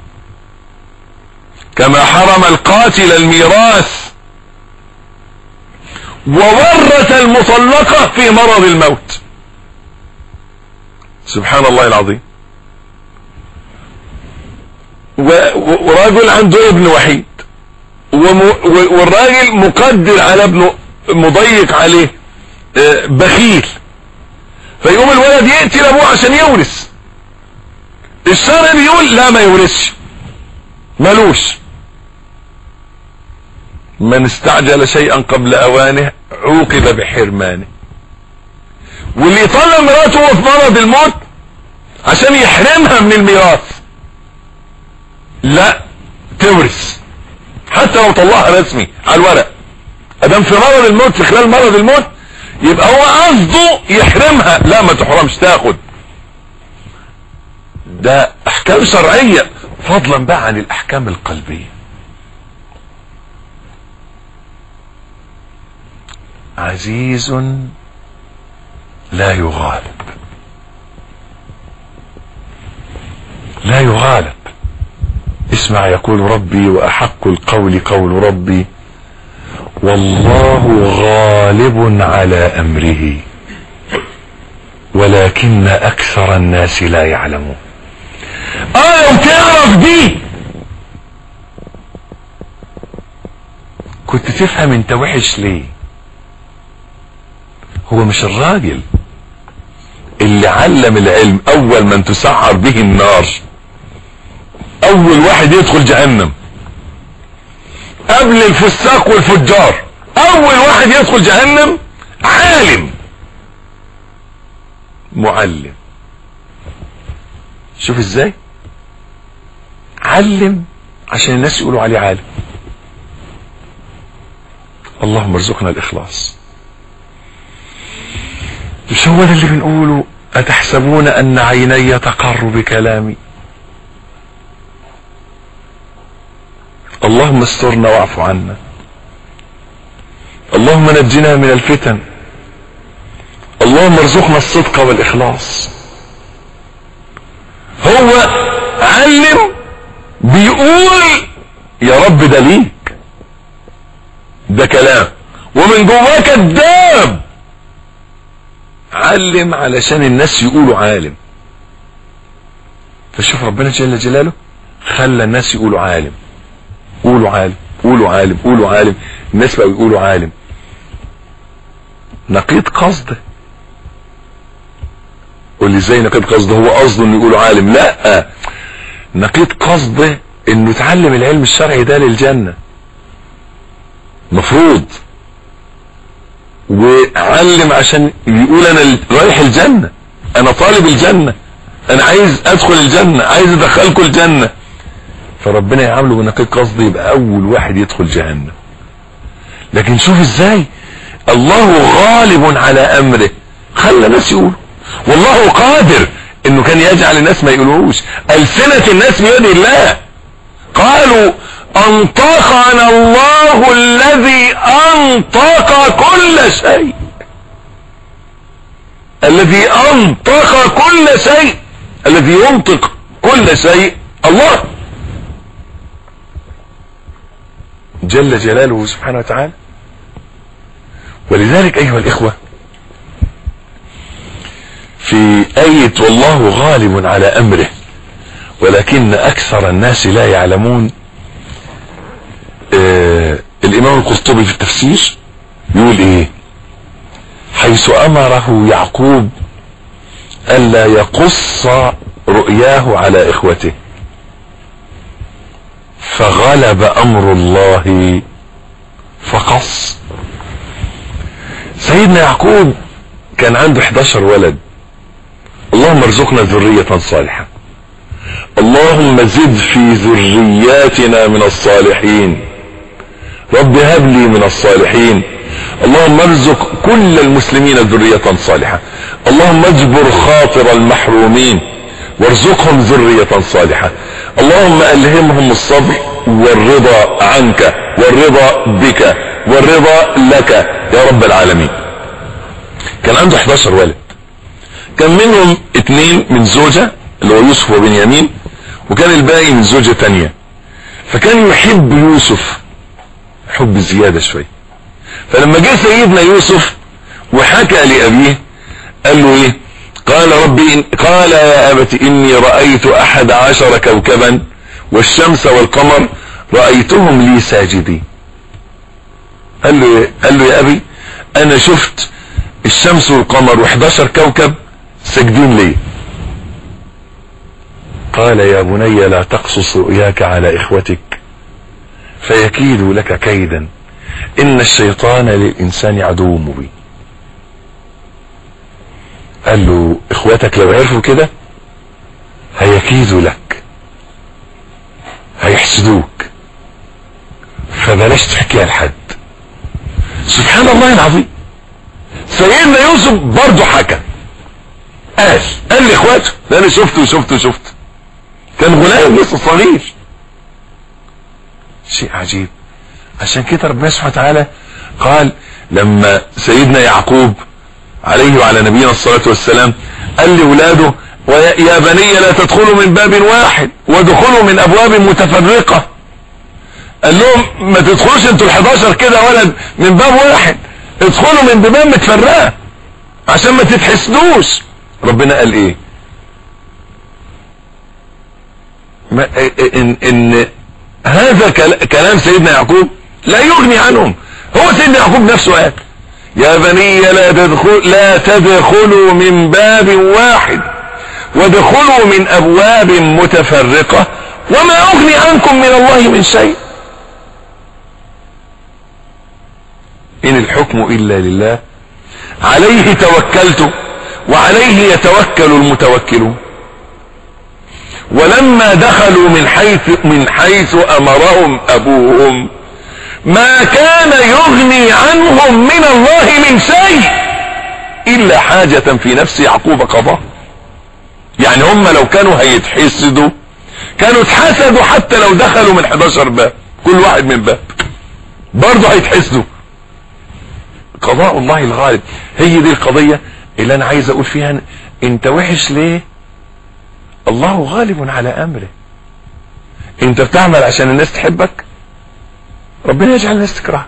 كما حرم القاتل الميراث وورث المطلقة في مرض الموت سبحان الله العظيم ورجل عنده ابن وحيد والراجل مقدر على ابنه مضيق عليه بخيل فيقوم الولد يقتل ابوه عشان يورث الشرع بيقول لا ما يورثش ملوش من استعجل شيئا قبل اوانه عوقب بحرمانه واللي يطلع مراته وهو في مرض الموت عشان يحرمها من الميراث لا تورث حتى لو طلعها رسمي على الورق ادام في مرض الموت في خلال مرض الموت يبقى هو قصده يحرمها لا ما تحرمش تاخد ده احكام شرعية فضلا بقى عن الاحكام القلبية عزيز لا يغالب لا يغالب اسمع يقول ربي واحق القول قول ربي والله غالب على امره ولكن اكثر الناس لا يعلمون اه لو تعرف دي كنت تفهم انت وحش ليه هو مش الراجل اللي علم العلم اول من تسعر به النار اول واحد يدخل جهنم قبل الفساق والفجار اول واحد يدخل جهنم عالم معلم شوف ازاي علم عشان الناس يقولوا عليه عالم اللهم ارزقنا الاخلاص مش هو ده اللي بنقوله اتحسبون ان عيني تقر بكلامي اللهم استرنا واعف عنا اللهم نجنا من الفتن اللهم ارزقنا الصدق والاخلاص هو علم بيقول يا رب ده ليك ده كلام ومن جواه كذاب علم علشان الناس يقولوا عالم فشوف ربنا جل جلاله خلى الناس يقولوا عالم قولوا عالم قولوا عالم قولوا عالم الناس بقوا يقولوا عالم نقيض قصده قول لي ازاي نقيض قصده هو قصده انه يقولوا عالم لا نقيض قصده انه يتعلم العلم الشرعي ده للجنة مفروض وعلم عشان يقول انا رايح الجنة انا طالب الجنة انا عايز ادخل الجنة عايز ادخلكم الجنة فربنا يعامله بنقيض قصد يبقى اول واحد يدخل جهنم لكن شوف ازاي الله غالب على امره خلى الناس يقولوا والله قادر انه كان يجعل الناس ما يقولوش السنة الناس بيد الله قالوا انطقنا الله الذي انطق كل شيء الذي انطق كل شيء الذي ينطق كل شيء الله جل جلاله سبحانه وتعالى ولذلك ايها الاخوة في اية والله غالب على امره ولكن اكثر الناس لا يعلمون آه الامام القرطبي في التفسير يقول ايه حيث امره يعقوب الا يقص رؤياه على اخوته فغلب امر الله فقص سيدنا يعقوب كان عنده 11 ولد اللهم ارزقنا ذرية صالحة اللهم زد في ذرياتنا من الصالحين رب هب لي من الصالحين اللهم ارزق كل المسلمين ذرية صالحة اللهم اجبر خاطر المحرومين وارزقهم ذرية صالحة اللهم ألهمهم الصبر والرضا عنك والرضا بك والرضا لك يا رب العالمين كان عنده 11 ولد كان منهم اثنين من زوجة اللي هو يوسف وبنيامين وكان الباقي من زوجة تانية فكان يحب يوسف حب زيادة شوي فلما جه سيدنا يوسف وحكى لأبيه قال له ايه قال ربي إن قال يا أبت إني رأيت أحد عشر كوكبا والشمس والقمر رأيتهم لي ساجدين قال له إيه؟ قال له يا أبي أنا شفت الشمس والقمر و11 كوكب ساجدين لي قال يا بني لا تقصص رؤياك على إخوتك فيكيدوا لك كيدا إن الشيطان للإنسان عدو مبين قال له اخواتك لو عرفوا كده هيكيدوا لك هيحسدوك فبلاش تحكيها لحد سبحان الله العظيم سيدنا يوسف برضه حكى قال قال لاخواته ده انا شفته وشفته وشفته كان غلام لسه صغير شيء عجيب عشان كده ربنا سبحانه وتعالى قال لما سيدنا يعقوب عليه وعلى نبينا الصلاة والسلام قال لولاده يا بني لا تدخلوا من باب واحد وادخلوا من ابواب متفرقة قال لهم ما تدخلوش انتوا ال11 كده ولد من باب واحد ادخلوا من بيبان متفرقة عشان ما تتحسدوش ربنا قال ايه ما ان, إن هذا كلام سيدنا يعقوب لا يغني عنهم هو سيدنا يعقوب نفسه قال يا بني لا تدخل لا تدخلوا من باب واحد وادخلوا من ابواب متفرقة وما اغني عنكم من الله من شيء ان الحكم الا لله عليه توكلت وعليه يتوكل المتوكلون ولما دخلوا من حيث من حيث امرهم ابوهم ما كان يغني عنهم من الله من شيء الا حاجة في نفس يعقوب قضاه يعني هم لو كانوا هيتحسدوا كانوا اتحسدوا حتى لو دخلوا من 11 باب كل واحد من باب برضه هيتحسدوا قضاء الله الغالب هي دي القضية اللي انا عايز اقول فيها انت وحش ليه الله غالب على امره انت بتعمل عشان الناس تحبك ربنا يجعل الناس تكرهك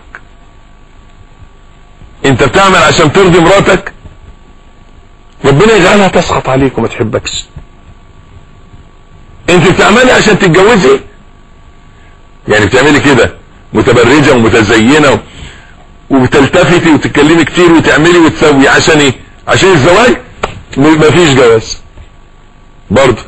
انت بتعمل عشان ترضي مراتك ربنا يجعلها تسخط عليك وما تحبكش انت بتعملي عشان تتجوزي يعني بتعملي كده متبرجة ومتزينة وبتلتفتي وتتكلمي كتير وتعملي وتسوي عشان ايه عشان الزواج مفيش جواز برضه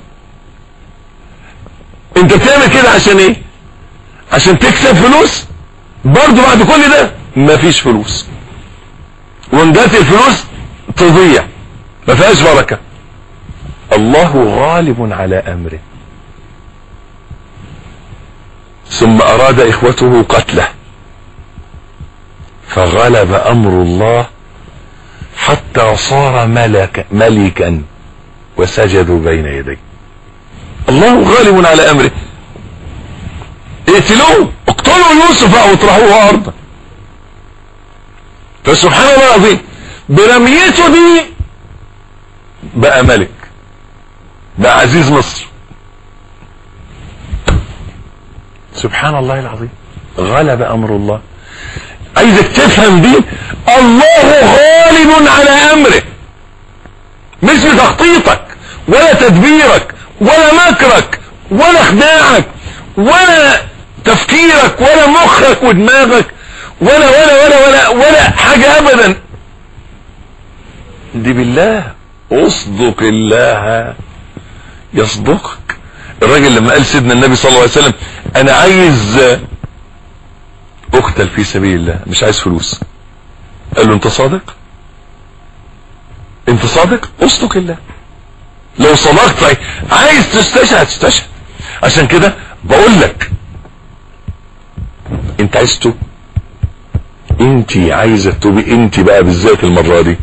انت بتعمل كده عشان ايه عشان تكسب فلوس برضه بعد كل ده مفيش فلوس وان جات الفلوس تضيع ما فيهاش بركة الله غالب على امره ثم اراد اخوته قتله فغلب امر الله حتى صار ملك ملكا وسجدوا بين يديه الله غالب على امره اقتلوه اقتلوا يوسف او اطرحوه ارضا فسبحان الله العظيم برميته دي بقى ملك بقى عزيز مصر سبحان الله العظيم غلب امر الله عايزك تفهم دي الله غالب على امره مش بتخطيطك ولا تدبيرك ولا مكرك ولا خداعك ولا تفكيرك ولا مخك ودماغك ولا ولا ولا ولا ولا حاجة ابدا دي بالله اصدق الله يصدقك الراجل لما قال سيدنا النبي صلى الله عليه وسلم انا عايز اقتل في سبيل الله مش عايز فلوس قال له انت صادق انت صادق اصدق الله لو صدقت عايز تستشهد تستشهد عشان كده بقول لك انت عايز تتوب انت عايزه تتوبي انت بقى بالذات المره دي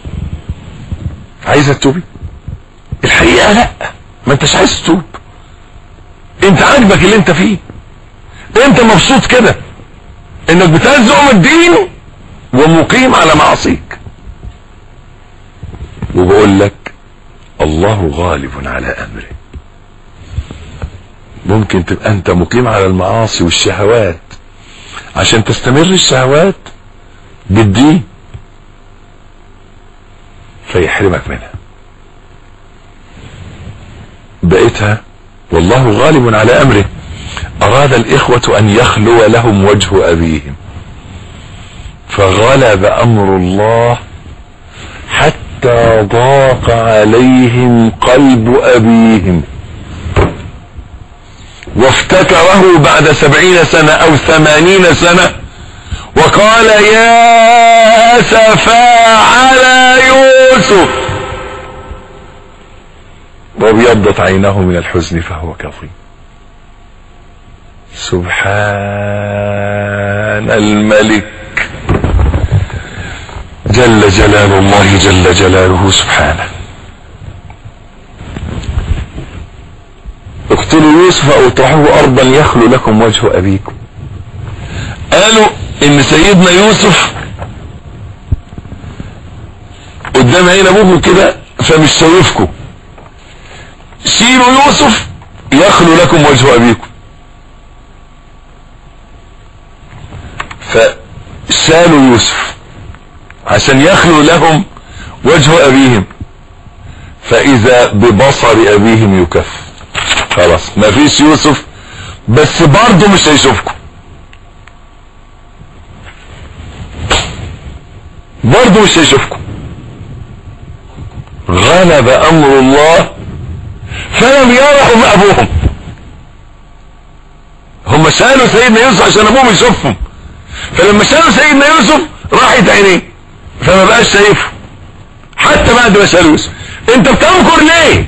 عايزه تتوبي الحقيقه لا ما انتش عايز تتوب انت عاجبك اللي انت فيه انت مبسوط كده انك بتزعم الدين ومقيم على معصيك وبقول لك الله غالب على امره ممكن تبقى انت مقيم على المعاصي والشهوات عشان تستمر الشهوات بالدين فيحرمك منها بقيتها والله غالب على امره اراد الاخوة ان يخلو لهم وجه ابيهم فغلب امر الله حتى ضاق عليهم قلب ابيهم وافتكره بعد سبعين سنة او ثمانين سنة وقال يا اسفا على يوسف وابيضت عيناه من الحزن فهو كظيم سبحان الملك جل جلال الله جل جلاله سبحانه اقتلوا يوسف او اطرحوه ارضا يخلو لكم وجه ابيكم قالوا ان سيدنا يوسف قدام عين ابوكم كده فمش شايفكم شيلوا يوسف يخلو لكم وجه ابيكم فشالوا يوسف عشان يخلو لهم وجه ابيهم فاذا ببصر ابيهم يكف خلاص ما فيش يوسف بس برضه مش هيشوفكم برضه مش هيشوفكم غلب امر الله فلم يرهم ابوهم هم سالوا سيدنا يوسف عشان ابوهم يشوفهم فلما سالوا سيدنا يوسف راحت عينيه فما بقاش شايفه حتى بعد ما سالوا يوسف انت بتنكر ليه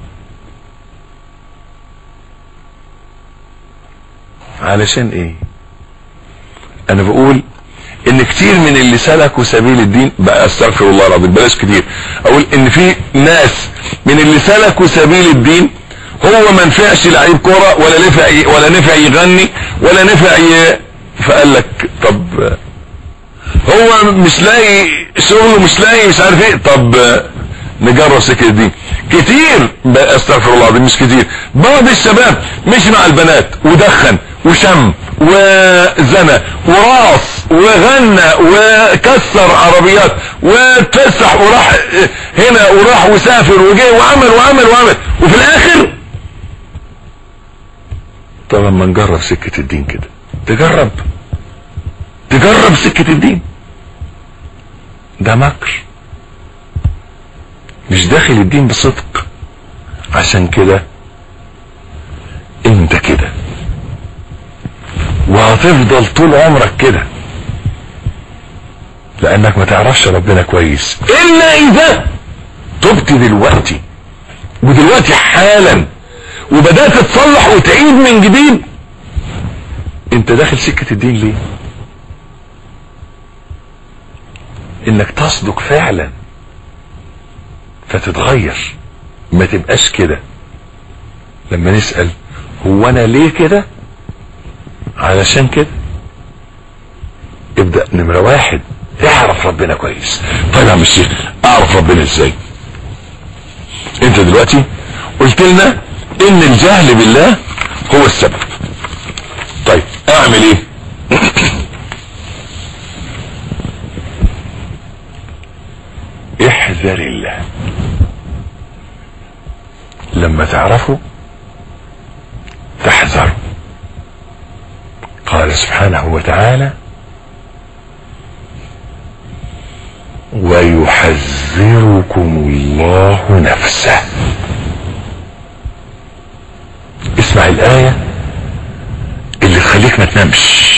علشان ايه انا بقول ان كتير من اللي سلكوا سبيل الدين بقى استغفر الله العظيم بلاش كتير اقول ان في ناس من اللي سلكوا سبيل الدين هو ما نفعش لعيب كوره ولا نفع ولا نفع يغني ولا نفع ي... فقال لك طب هو مش لاقي شغل مش لاقي مش عارف ايه طب نجرب سكة دي كتير استغفر الله العظيم مش كتير بعض الشباب مشي مع البنات ودخن وشم وزنى وراص وغنى وكسر عربيات واتفسح وراح هنا وراح وسافر وجي وعمل وعمل وعمل وفي الاخر طب لما نجرب سكة الدين كده تجرب تجرب سكة الدين ده مكر مش داخل الدين بصدق عشان كده انت كده وهتفضل طول عمرك كده لانك ما تعرفش ربنا كويس الا اذا تبت دلوقتي ودلوقتي حالا وبدأت تصلح وتعيد من جديد انت داخل سكة الدين ليه انك تصدق فعلا فتتغير ما تبقاش كده لما نسأل هو انا ليه كده علشان كده ابدأ نمرة واحد اعرف ربنا كويس طيب يا عم الشيخ اعرف ربنا ازاي انت دلوقتي قلت لنا ان الجهل بالله هو السبب طيب اعمل ايه احذر الله لما تعرفه تحذر قال سبحانه وتعالى ويحذركم الله نفسه اسمع الآية اللي تخليك ما تنامش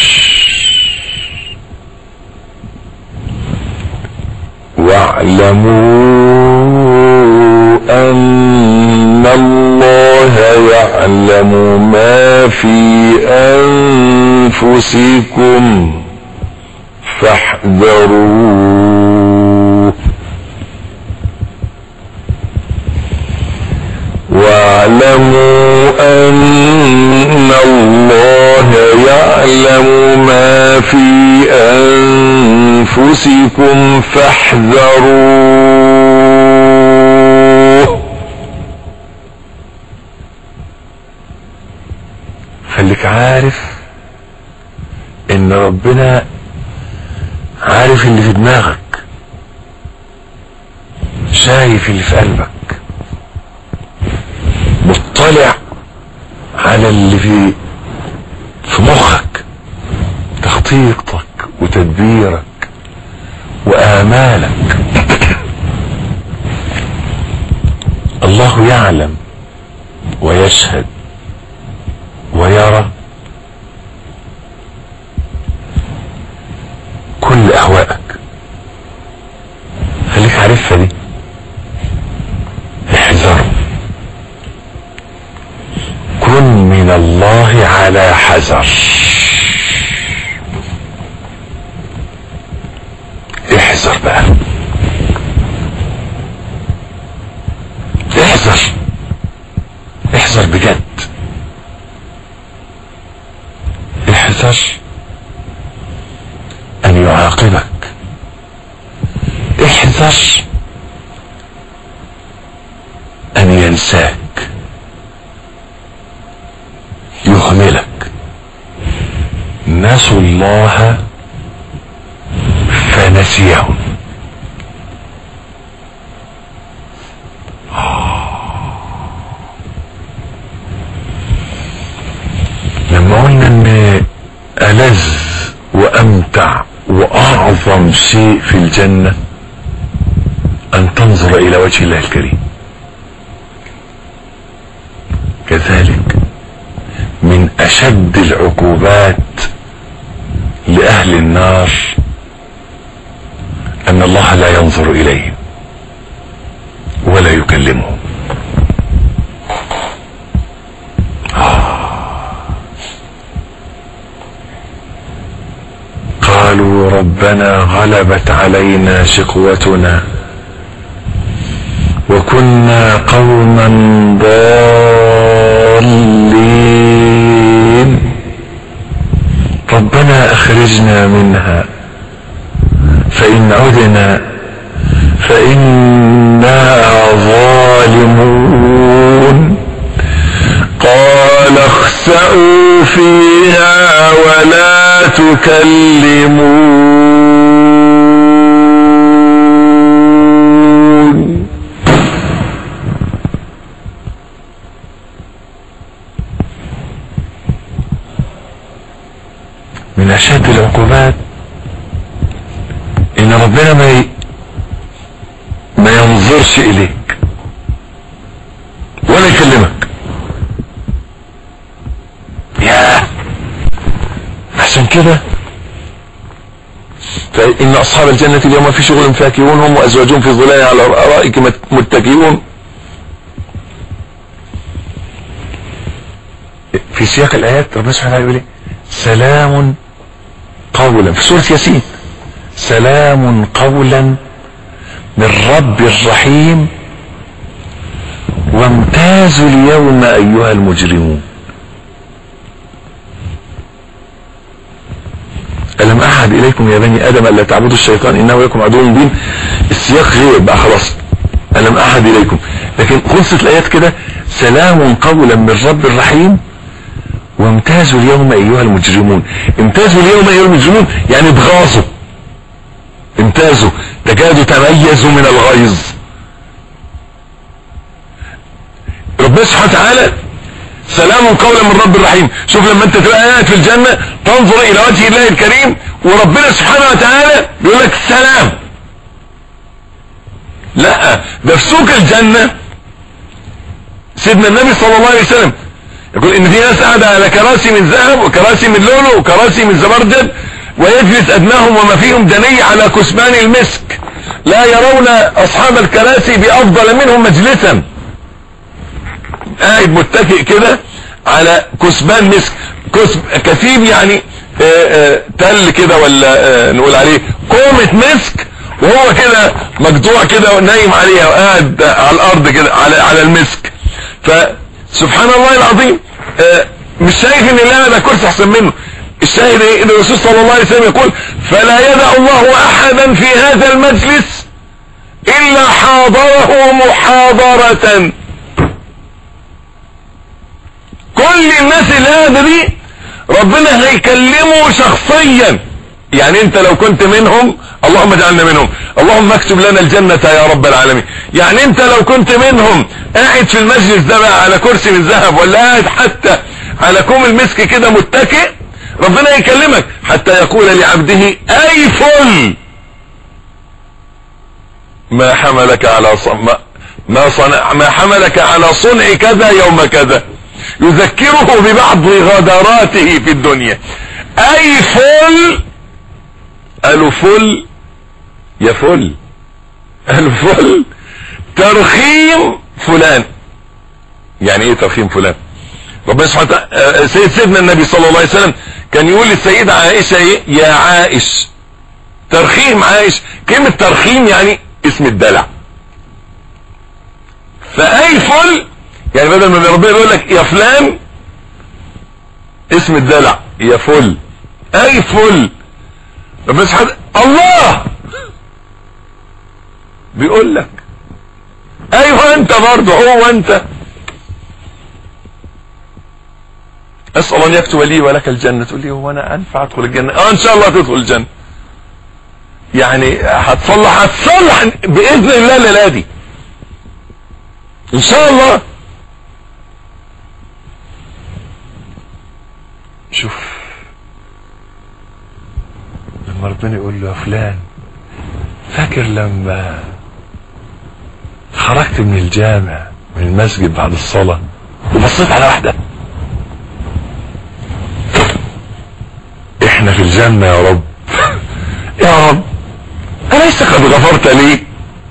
واعلموا أن الله يعلم ما في أنفسكم فاحذروه واعلموا أن الله يعلم ما في أنفسكم فاحذروه خليك عارف ان ربنا عارف اللي في دماغك شايف اللي في قلبك مطلع على اللي في في مخك تخطيطك وتدبيرك وآمالك الله يعلم ويشهد ويرى كل أهوائك خليك عارفها دي احذر كن من الله على حذر احذر بقى احذر احذر بجد احذر ان يعاقبك احذر ان ينساك يهملك نسوا الله فنسيهم لما قلنا ان ألذ وأمتع وأعظم شيء في الجنة أن تنظر إلى وجه الله الكريم كذلك من أشد العقوبات لأهل النار أن الله لا ينظر إليهم ولا يكلمهم قالوا ربنا غلبت علينا شقوتنا وكنا قوما ضالين ربنا اخرجنا منها فإن عدنا فإنا ظالمون قال اخسأوا فيها ولا تكلمون من أشد العقوبات إن ربنا ما ي... ما ينظرش إليك ولا يكلمك ياه عشان كده فإن أصحاب الجنة اليوم في شغل فاكهون هم وأزواجهم في ظلال على الأرائك متكئون في سياق الآيات ربنا سبحانه وتعالى يقول إيه؟ سلام قولا في سورة ياسين سلام قولا من رب رحيم وامتازوا اليوم أيها المجرمون ألم أحد إليكم يا بني آدم ألا تعبدوا الشيطان إنه لكم عدو مبين السياق غير بقى خلاص ألم أحد إليكم لكن خلصت الآيات كده سلام قولا من رب رحيم وامتازوا اليوم أيها المجرمون امتازوا اليوم أيها المجرمون يعني اتغاظوا امتازوا تكادوا تميزوا من الغيظ ربنا سبحانه وتعالى سلام قولا من رب الرحيم شوف لما انت تبقى قاعد في الجنة تنظر الى وجه الله الكريم وربنا سبحانه وتعالى بيقول لك سلام لا ده في سوق الجنة سيدنا النبي صلى الله عليه وسلم يقول ان في ناس قاعدة على كراسي من ذهب وكراسي من لولو وكراسي من زبرجد ويجلس ادناهم وما فيهم دني على كثبان المسك لا يرون اصحاب الكراسي بافضل منهم مجلسا قاعد متكئ كده على كثبان مسك كثب كثيب يعني آآ آآ تل كده ولا نقول عليه كومة مسك وهو كده مجدوع كده ونايم عليها وقاعد على الارض كده على على المسك فسبحان الله العظيم مش شايف ان لا ده كرسي احسن منه الشاهد ايه ان الرسول صلى الله عليه وسلم يقول فلا يدع الله احدا في هذا المجلس الا حاضره محاضرة كل الناس اللي قاعده دي ربنا هيكلمه شخصيا يعني انت لو كنت منهم اللهم اجعلنا منهم اللهم اكتب لنا الجنة يا رب العالمين يعني انت لو كنت منهم قاعد في المجلس ده بقى على كرسي من ذهب ولا قاعد حتى على كوم المسك كده متكئ ربنا يكلمك حتى يقول لعبده اي فل ما حملك على صنع ما صنع ما حملك على صنع كذا يوم كذا يذكره ببعض غدراته في الدنيا اي فل قالوا فل يا فل قالوا فل ترخيم فلان يعني ايه ترخيم فلان ربنا سبحانه وتعالى سيد سيدنا النبي صلى الله عليه وسلم كان يقول للسيدة عائشة ايه يا عائش ترخيم عائش كلمة ترخيم يعني اسم الدلع فاي فل يعني بدل ما ربنا يقول لك يا فلان اسم الدلع يا فل اي فل ربنا سبحانه الله بيقول لك ايوه انت برضه هو انت اسال ان يكتب لي ولك الجنه تقول لي هو انا انفع ادخل الجنه اه ان شاء الله تدخل الجنه يعني هتصلح هتصلح باذن الله الليله دي ان شاء الله شوف لما ربنا يقول له يا فلان فاكر لما خرجت من الجامع من المسجد بعد الصلاة وبصيت على واحدة احنا في الجنة يا رب يا رب أليس قد غفرت لي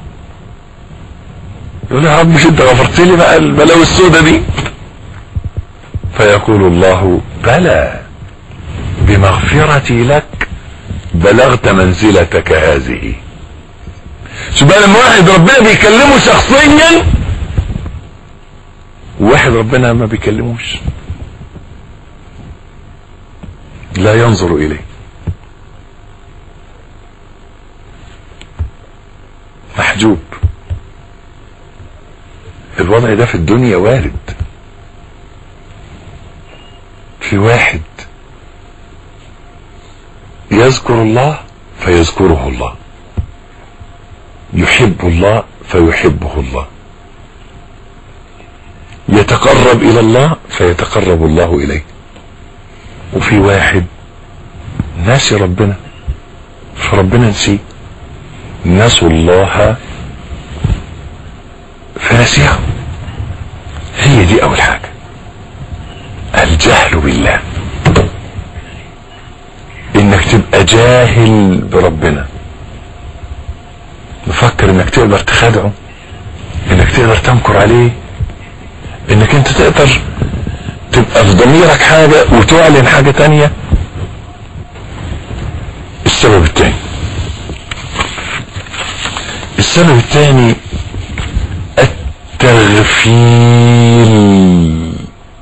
يقول يا رب مش انت غفرت لي بقى البلاوي السوداء دي فيقول الله بلى بمغفرتي لك بلغت منزلتك هذه شو بقى لما واحد ربنا بيكلمه شخصيا وواحد ربنا ما بيكلموش لا ينظر اليه محجوب الوضع ده في الدنيا وارد في واحد يذكر الله فيذكره الله يحب الله فيحبه الله يتقرب الى الله فيتقرب الله اليه وفي واحد ناسي ربنا فربنا نسيه نسوا الله فنسيهم هي دي اول حاجة الجهل بالله انك تبقى جاهل بربنا مفكر انك تقدر تخدعه انك تقدر تنكر عليه انك انت تقدر تبقى في ضميرك حاجة وتعلن حاجة تانية السبب التاني السبب الثاني التغفيل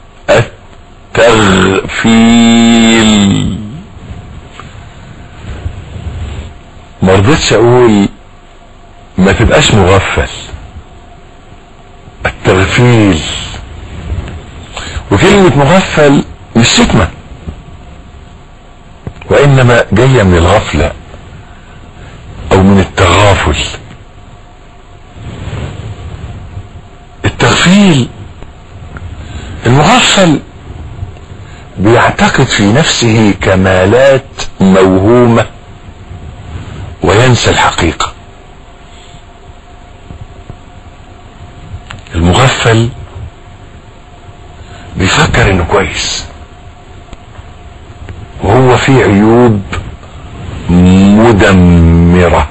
التغفيل ما رضيتش اقول ما تبقاش مغفل التغفيل وكلمة مغفل مش شتمة وانما جاية من الغفلة او من التغافل التغفيل المغفل بيعتقد في نفسه كمالات موهومة وينسى الحقيقة المغفل بيفكر انه كويس وهو فيه عيوب مدمرة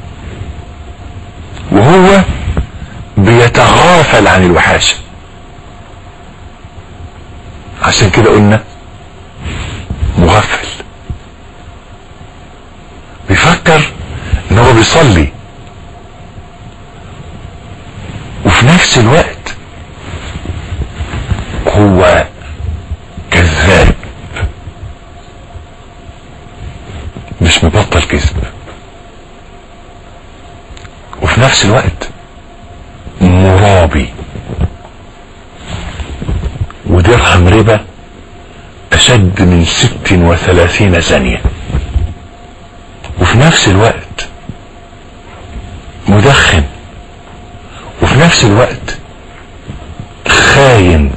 وهو بيتغافل عن الوحاشة عشان كده قلنا مغفل بيفكر ان هو بيصلي وفي نفس الوقت هو كذاب مش مبطل كذب وفي نفس الوقت مرابي ودرهم ربا اشد من ست وثلاثين ثانية وفي نفس الوقت مدخن وفي نفس الوقت خاين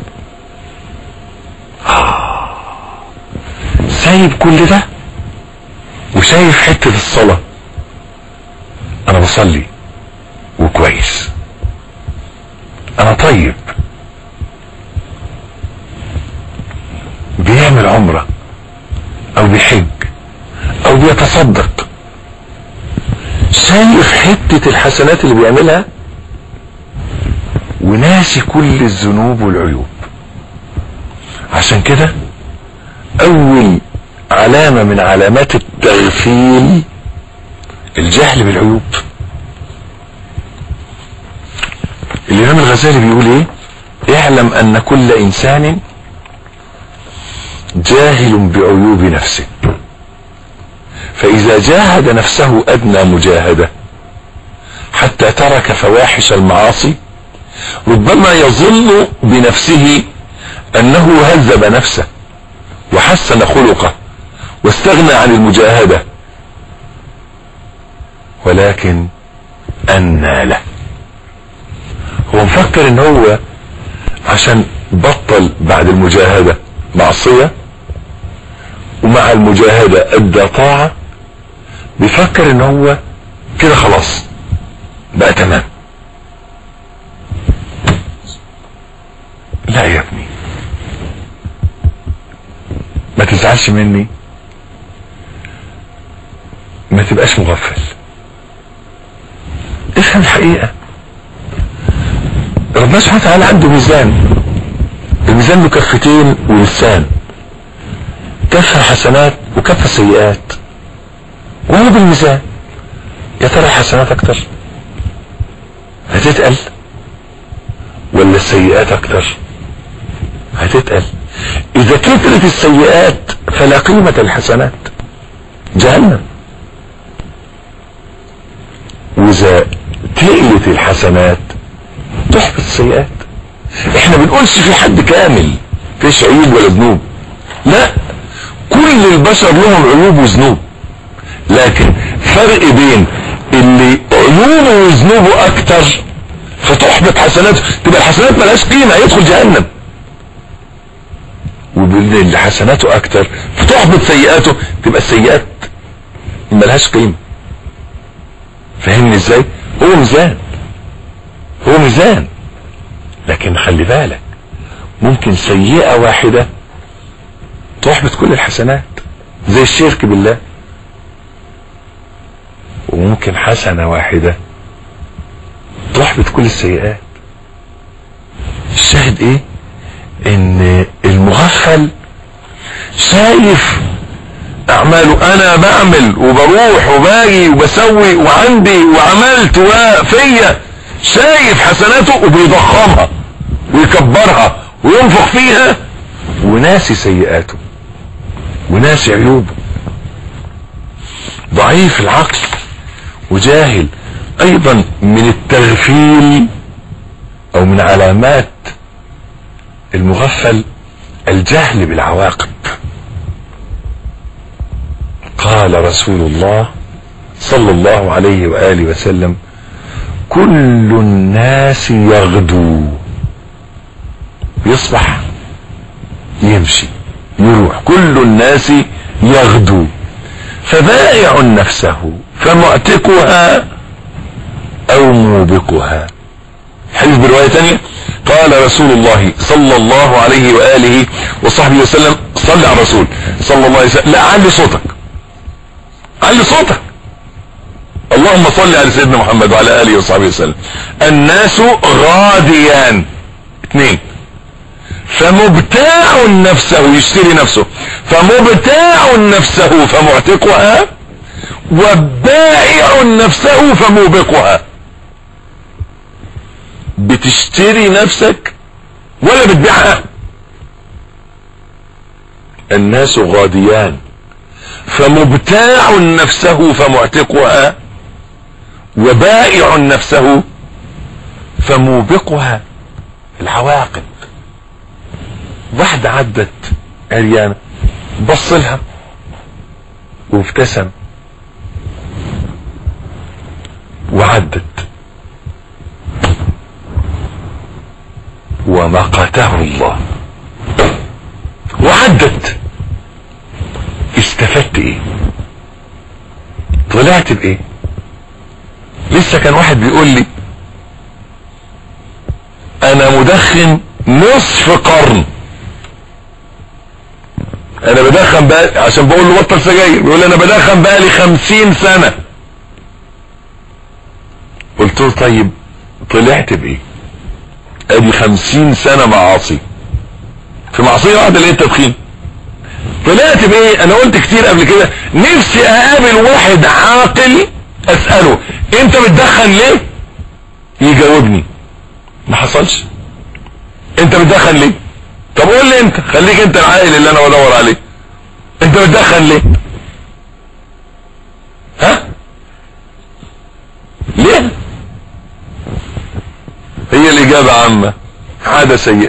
آه. سايب كل ده وشايف حتة الصلاة انا بصلي وكويس انا طيب بيعمل عمرة او بيحج او بيتصدق شايف حتة الحسنات اللي بيعملها وناسي كل الذنوب والعيوب عشان كده اول علامة من علامات التغفيل الجهل بالعيوب الامام الغزالي بيقول ايه اعلم ان كل انسان جاهل بعيوب نفسه فاذا جاهد نفسه ادنى مجاهدة حتى ترك فواحش المعاصي ربما يظن بنفسه انه هذب نفسه وحسن خلقه واستغنى عن المجاهدة ولكن أنى له هو مفكر ان هو عشان بطل بعد المجاهدة معصية ومع المجاهدة ادى طاعة بيفكر ان هو كده خلاص بقى تمام لا يا ابني ما تزعلش مني ما تبقاش مغفل افهم الحقيقة ربنا سبحانه وتعالى عنده ميزان الميزان له كفتين ولسان كفة حسنات وكفة سيئات وهو بالميزان يا ترى الحسنات اكتر هتتقل ولا السيئات اكتر هتتقل اذا كثرت السيئات فلا قيمة الحسنات جهنم واذا تقلت الحسنات تحبط السيئات احنا بنقولش في حد كامل فيش عيوب ولا ذنوب لا كل البشر لهم عيوب وذنوب لكن فرق بين اللي عيوبه وذنوبه اكتر فتحبط حسناته تبقى الحسنات ملهاش قيمة يدخل جهنم واللي حسناته اكتر فتحبط سيئاته تبقى السيئات ملهاش قيمة فهمني ازاي هو ميزان هو ميزان لكن خلي بالك ممكن سيئة واحدة تحبط كل الحسنات زي الشرك بالله وممكن حسنة واحدة تحبط كل السيئات الشاهد ايه ان المغفل شايف اعماله انا بعمل وبروح وباجي وبسوي وعندي وعملت وفيا شايف حسناته وبيضخمها ويكبرها وينفخ فيها وناسي سيئاته وناسي عيوبه ضعيف العقل وجاهل ايضا من التغفيل او من علامات المغفل الجهل بالعواقب قال رسول الله صلى الله عليه وآله وسلم كل الناس يغدو يصبح يمشي يروح كل الناس يغدو فبائع نفسه فمعتقها او موبقها حديث برواية تانية قال رسول الله صلى الله عليه وآله وصحبه وسلم صلى على الرسول صلى الله عليه وسلم لا علي صوتك علي صوتك اللهم صل على سيدنا محمد وعلى آله وصحبه وسلم الناس غاديان اثنين فمبتاع نفسه يشتري نفسه فمبتاع نفسه فمعتقها وبائع نفسه فموبقها بتشتري نفسك ولا بتبيعها الناس غاديان فمبتاع نفسه فمعتقها وبائع نفسه فموبقها العواقب واحدة عدت عريانة بص لها وابتسم وعدت ومقته الله وعدت استفدت ايه طلعت بايه لسه كان واحد بيقول لي انا مدخن نصف قرن انا بدخن بقى عشان بقول له بطل سجاير بيقول لي انا بدخن بقى لي خمسين سنة قلت له طيب طلعت بايه ادي خمسين سنة معاصي في معصية واحدة لقيت تدخين طلعت بايه انا قلت كتير قبل كده نفسي اقابل واحد عاقل اسأله انت بتدخن ليه يجاوبني ما حصلش انت بتدخن ليه طب قول لي انت خليك انت العاقل اللي انا بدور عليه انت بتدخن ليه ها ليه هي الاجابة عامة عادة سيئة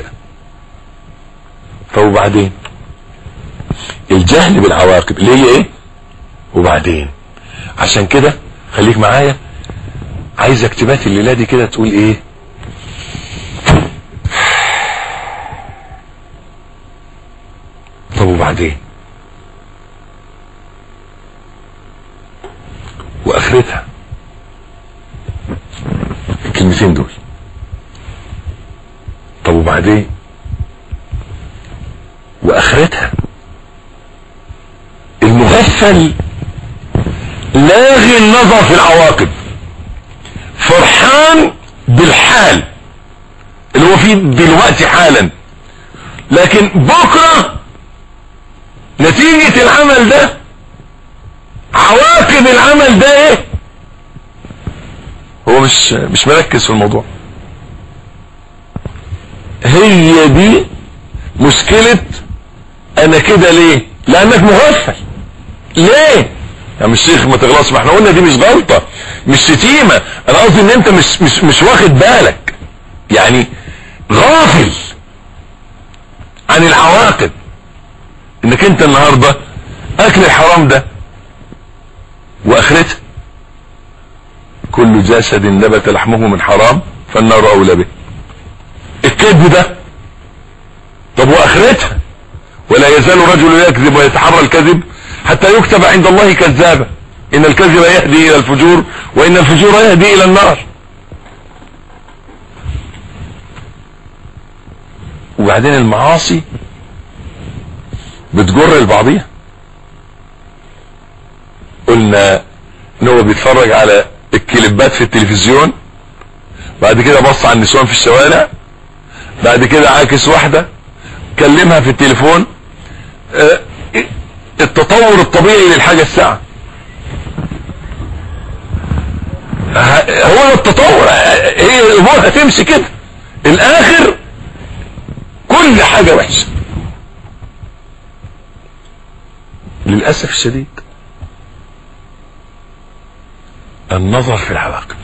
طب وبعدين الجهل بالعواقب اللي هي ايه وبعدين عشان كده خليك معايا عايزك تبات الليله دي كده تقول ايه طب وبعدين واخرتها الكلمتين دول طب وبعدين واخرتها المغفل لاغي النظر في العواقب فرحان بالحال اللي هو فيه دلوقتي حالا لكن بكرة نتيجة العمل ده عواقب العمل ده ايه هو مش مش مركز في الموضوع هي دي مشكلة انا كده ليه لانك مغفل ليه يا مش شيخ ما تغلطش ما احنا قلنا دي مش غلطة مش شتيمة انا قصدي ان انت مش مش مش واخد بالك يعني غافل عن العواقب انك انت النهاردة اكل الحرام ده واخرته كل جسد نبت لحمه من حرام فالنار اولى به الكذب ده طب واخرتها ولا يزال رجل يكذب ويتحرى الكذب حتى يكتب عند الله كذابا ان الكذب يهدي الى الفجور وان الفجور يهدي الى النار وبعدين المعاصي بتجر لبعضيها قلنا ان هو بيتفرج على الكليبات في التلفزيون بعد كده بص على النسوان في الشوارع بعد كده عاكس واحدة كلمها في التليفون اه التطور الطبيعي للحاجة الساعة هو التطور هي الامور هتمشي كده الاخر كل حاجة وحشة للأسف الشديد النظر في العواقب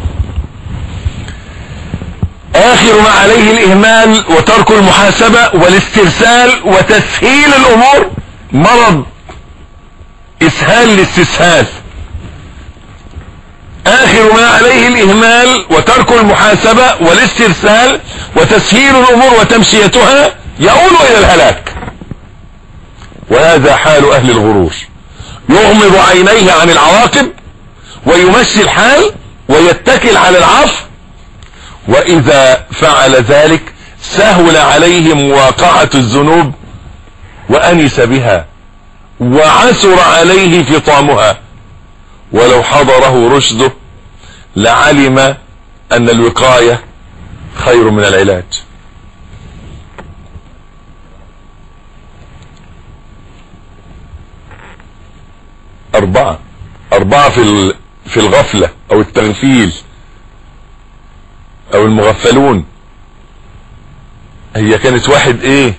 اخر ما عليه الاهمال وترك المحاسبة والاسترسال وتسهيل الامور مرض اسهال الاستسهال اخر ما عليه الاهمال وترك المحاسبة والاسترسال وتسهيل الامور وتمشيتها يؤول الى الهلاك وهذا حال اهل الغرور يغمض عينيه عن العواقب ويمشي الحال ويتكل على العفو واذا فعل ذلك سهل عليه مواقعة الذنوب وانس بها وعسر عليه فطامها ولو حضره رشده لعلم ان الوقاية خير من العلاج اربعة اربعة في في الغفلة او التغفيل او المغفلون هي كانت واحد ايه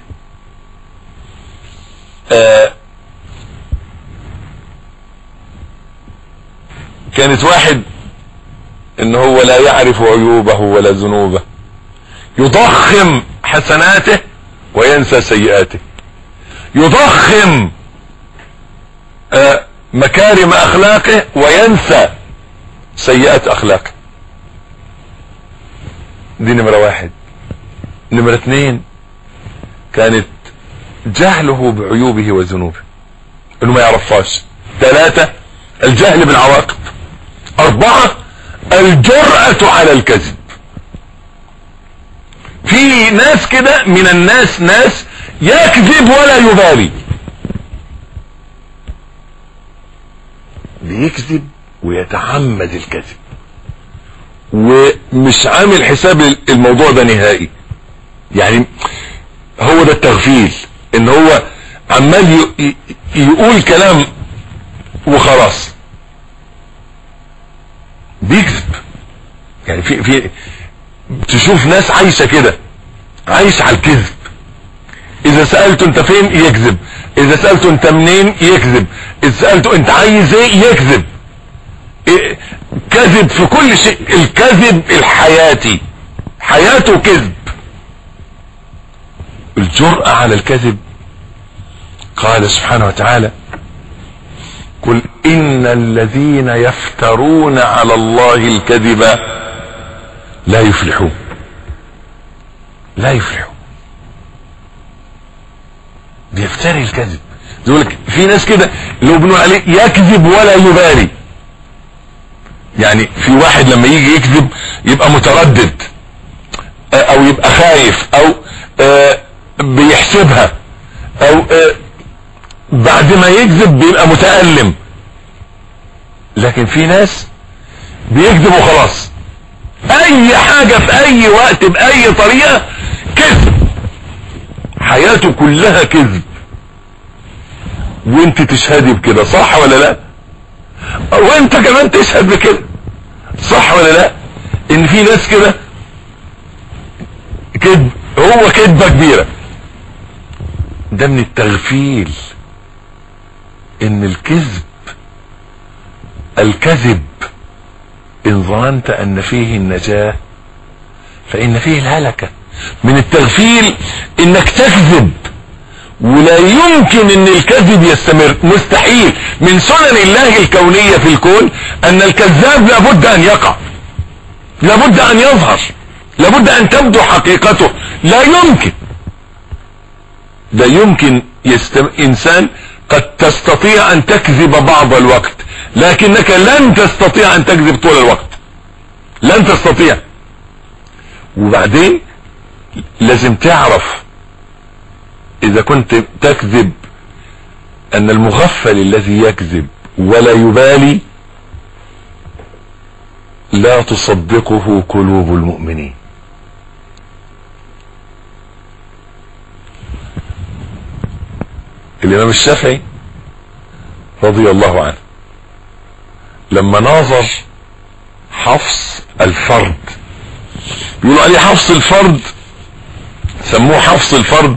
آه كانت واحد ان هو لا يعرف عيوبه ولا ذنوبه يضخم حسناته وينسى سيئاته يضخم آه مكارم اخلاقه وينسى سيئات اخلاقه دي نمرة واحد نمرة اتنين كانت جهله بعيوبه وذنوبه انه ما يعرفهاش ثلاثة الجهل بالعواقب اربعة الجرأة على الكذب في ناس كده من الناس ناس يكذب ولا يبالي بيكذب ويتعمد الكذب ومش عامل حساب الموضوع ده نهائي يعني هو ده التغفيل ان هو عمال يقول كلام وخلاص بيكذب يعني في في تشوف ناس عايشه كده عايش على الكذب اذا سالته انت فين يكذب اذا سالته انت منين يكذب اذا سالته انت عايز ايه يكذب إيه كذب في كل شيء الكذب الحياتي حياته كذب الجرأة على الكذب قال سبحانه وتعالى قل ان الذين يفترون على الله الكذب لا يفلحون لا يفلحون بيفتري الكذب يقول لك في ناس كده اللي هو بنقول عليه يكذب ولا يبالي يعني في واحد لما يجي يكذب يبقى متردد او يبقى خايف او بيحسبها او بعد ما يكذب بيبقى متألم لكن في ناس بيكذب وخلاص اي حاجة في اي وقت باي طريقة كذب حياته كلها كذب وانت تشهدي بكده صح ولا لا وانت كمان تشهد بكده صح ولا لا ان في ناس كده كذب هو كذبة كبيرة ده من التغفيل ان الكذب الكذب ان ظننت ان فيه النجاة فان فيه الهلكة من التغفيل انك تكذب ولا يمكن ان الكذب يستمر مستحيل من سنن الله الكونية في الكون ان الكذاب لابد ان يقع لابد ان يظهر لابد ان تبدو حقيقته لا يمكن لا يمكن يستم... انسان قد تستطيع ان تكذب بعض الوقت لكنك لن تستطيع ان تكذب طول الوقت لن تستطيع وبعدين لازم تعرف اذا كنت تكذب ان المغفل الذي يكذب ولا يبالي لا تصدقه قلوب المؤمنين الامام الشافعي رضي الله عنه لما ناظر حفص الفرد بيقولوا عليه حفص الفرد سموه حفص الفرد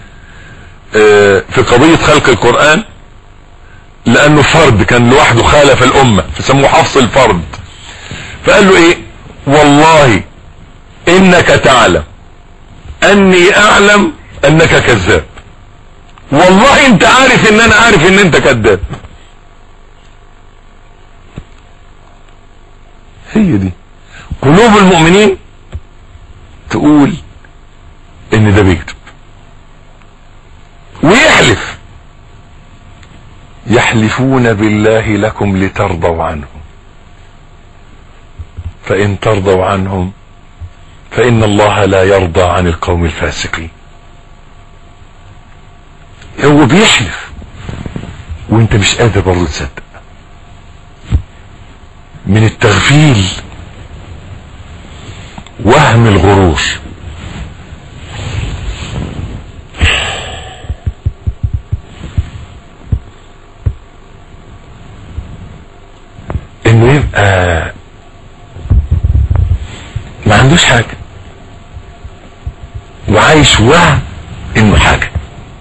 في قضية خلق القرآن لانه فرد كان لوحده خالف الامة فسموه حفص الفرد فقال له ايه والله انك تعلم اني اعلم انك كذاب والله انت عارف ان انا عارف ان انت كذاب هي دي قلوب المؤمنين تقول ان ده بيكتب ويحلف يحلفون بالله لكم لترضوا عنهم فان ترضوا عنهم فان الله لا يرضى عن القوم الفاسقين هو بيحلف وانت مش قادر برضه تصدق من التغفيل وهم الغرور انه يبقى ما عندوش حاجة وعايش وهم انه حاجة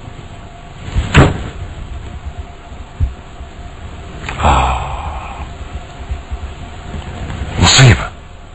مصيبة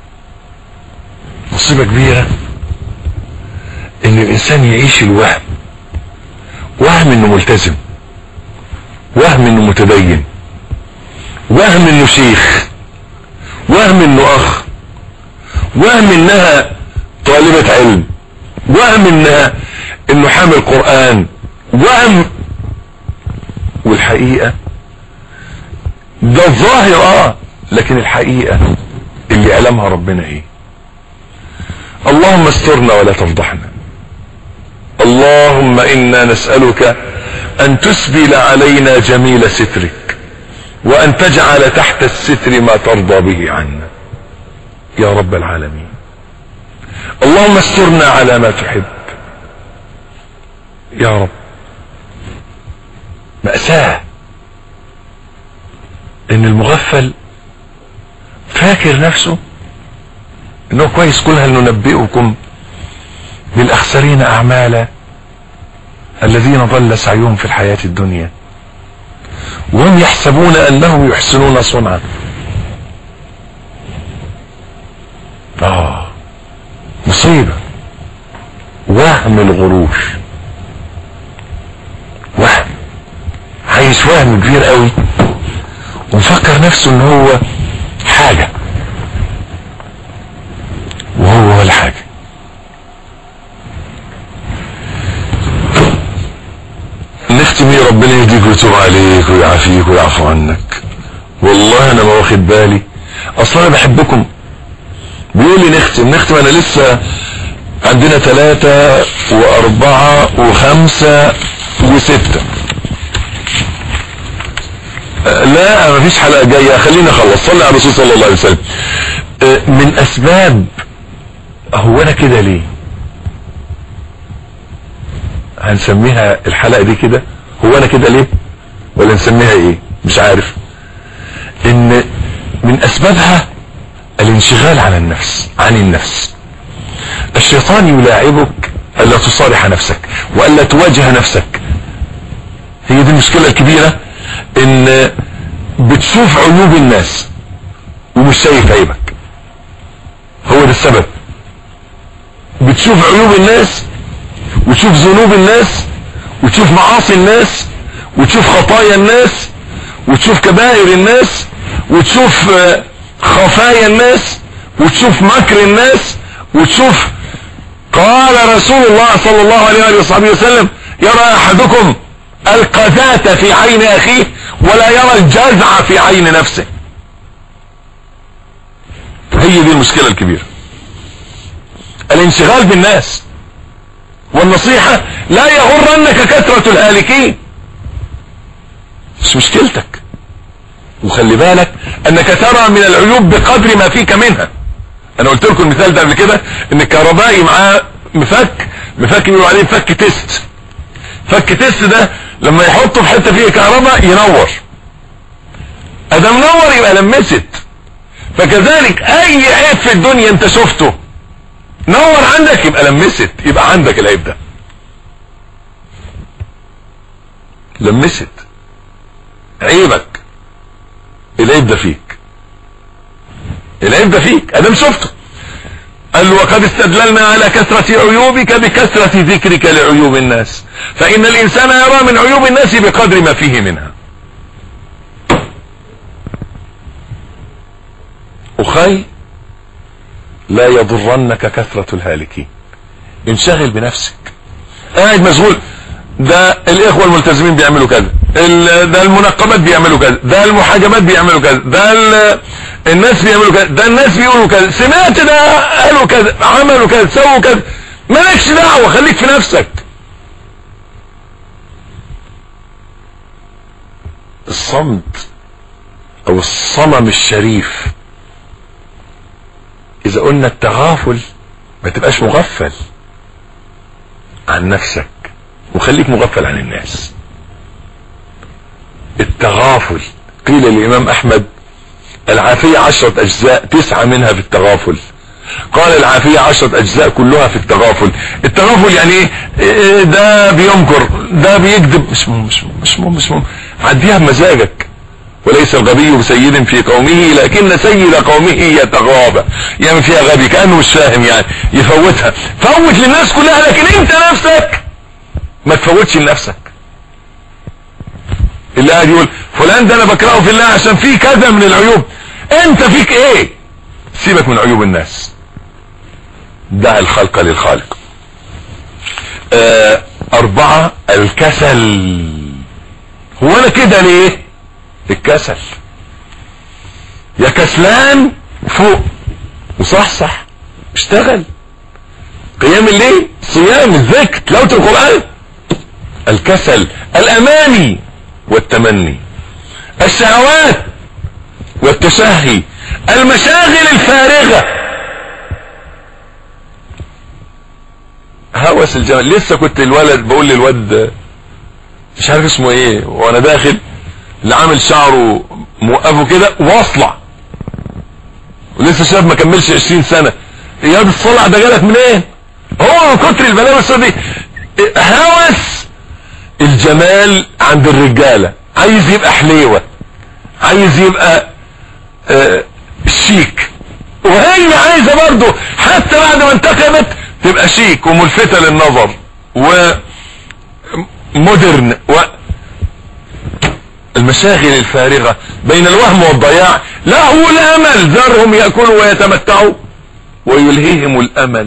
مصيبة كبيرة ان الانسان يعيش الوهم وهم انه ملتزم وهم انه متدين وهم انه شيخ وهم انه اخ وهم انها طالبة علم وهم انها انه حامل قرآن وهم والحقيقة ده الظاهر اه لكن الحقيقة اللي يعلمها ربنا ايه اللهم استرنا ولا تفضحنا اللهم انا نسألك ان تسبل علينا جميل سترك وان تجعل تحت الستر ما ترضى به عنا يا رب العالمين اللهم استرنا على ما تحب يا رب مأساة ان المغفل فاكر نفسه انه كويس قل هل ننبئكم بالاخسرين اعمالا الذين ضل سعيهم في الحياة الدنيا وهم يحسبون انهم يحسنون صنعا اه مصيبة وهم الغرور وهم عايش وهم كبير قوي ومفكر نفسه ان هو حاجة وهو ولا حاجة نختم ايه ربنا يهديك ويتوب عليك ويعافيك ويعفو عنك والله انا ما واخد بالي اصلا انا بحبكم بيقول لي نختم نختم انا لسه عندنا ثلاثة واربعة وخمسة وستة لا ما فيش حلقة جاية خلينا خلص صلي على الرسول صلى الله عليه وسلم من اسباب هو انا كده ليه هنسميها الحلقة دي كده هو انا كده ليه ولا نسميها ايه مش عارف ان من اسبابها الانشغال عن النفس عن النفس الشيطان يلاعبك الا تصارح نفسك والا تواجه نفسك هي دي المشكلة الكبيرة ان بت بتشوف عيوب الناس ومش شايف عيبك هو ده السبب بتشوف عيوب الناس وتشوف ذنوب الناس وتشوف معاصي الناس وتشوف خطايا الناس وتشوف كبائر الناس وتشوف خفايا الناس وتشوف مكر الناس وتشوف قال رسول الله صلى الله عليه وصحبه وسلم يرى احدكم القذاة في عين اخيه ولا يرى الجزع في عين نفسه هي دي المشكلة الكبيرة الانشغال بالناس والنصيحة لا يغرنك كثرة الهالكين مش مشكلتك وخلي بالك انك ترى من العيوب بقدر ما فيك منها انا قلت لكم المثال ده قبل كده ان الكهربائي معاه مفك مفك بيقولوا عليه مفك تيست فك تيست ده لما يحطه في حته فيها كهرباء ينور ادم نور يبقى لمست فكذلك اي عيب في الدنيا انت شفته نور عندك يبقى لمست يبقى عندك العيب ده لمست عيبك العيب ده فيك العيب ده فيك ادم شفته قال له وقد استدللنا على كثرة عيوبك بكثرة ذكرك لعيوب الناس فإن الإنسان يرى من عيوب الناس بقدر ما فيه منها أخي لا يضرنك كثرة الهالكين انشغل بنفسك قاعد مشغول ده الاخوة الملتزمين بيعملوا كذا ده المنقبات بيعملوا كذا ده المحاجبات بيعملوا كذا ده الناس بيعملوا كذا ده الناس بيقولوا كذا سمعت ده قالوا كذا عملوا كذا سووا كذا مالكش دعوة خليك في نفسك الصمت او الصمم الشريف اذا قلنا التغافل ما تبقاش مغفل عن نفسك وخليك مغفل عن الناس التغافل قيل للامام احمد العافية عشرة اجزاء تسعة منها في التغافل قال العافية عشرة اجزاء كلها في التغافل التغافل يعني ايه ده بينكر ده بيكذب مش مهم مش مهم مش مهم مش مهم عديها بمزاجك وليس الغبي بسيد في قومه لكن سيد قومه يتغابى يعمل فيها غبي كأنه مش فاهم يعني يفوتها فوت للناس كلها لكن انت نفسك ما تفوتش لنفسك اللي قاعد يقول فلان ده انا بكرهه في الله عشان فيه كذا من العيوب انت فيك ايه سيبك من عيوب الناس دع الخلق للخالق آه اربعة الكسل هو انا كده ليه الكسل يا كسلان فوق وصحصح اشتغل قيام الليل صيام الذكر تلاوة القرآن الكسل الاماني والتمني الشهوات والتشهي المشاغل الفارغة هوس الجمال لسه كنت الولد بقول للواد مش عارف اسمه ايه وانا داخل اللي عامل شعره موقفه كده واصلع ولسه شاب ما كملش 20 سنة اياد الصلع ده جالك منين ايه؟ هو من كتر البلاوي السوداء دي هوس الجمال عند الرجالة عايز يبقى حليوة عايز يبقى آه شيك وهي عايزة برضه حتى بعد ما انتخبت تبقى شيك وملفتة للنظر ومودرن و المشاغل الفارغة بين الوهم والضياع له الامل ذرهم يأكلوا ويتمتعوا ويلهيهم الامل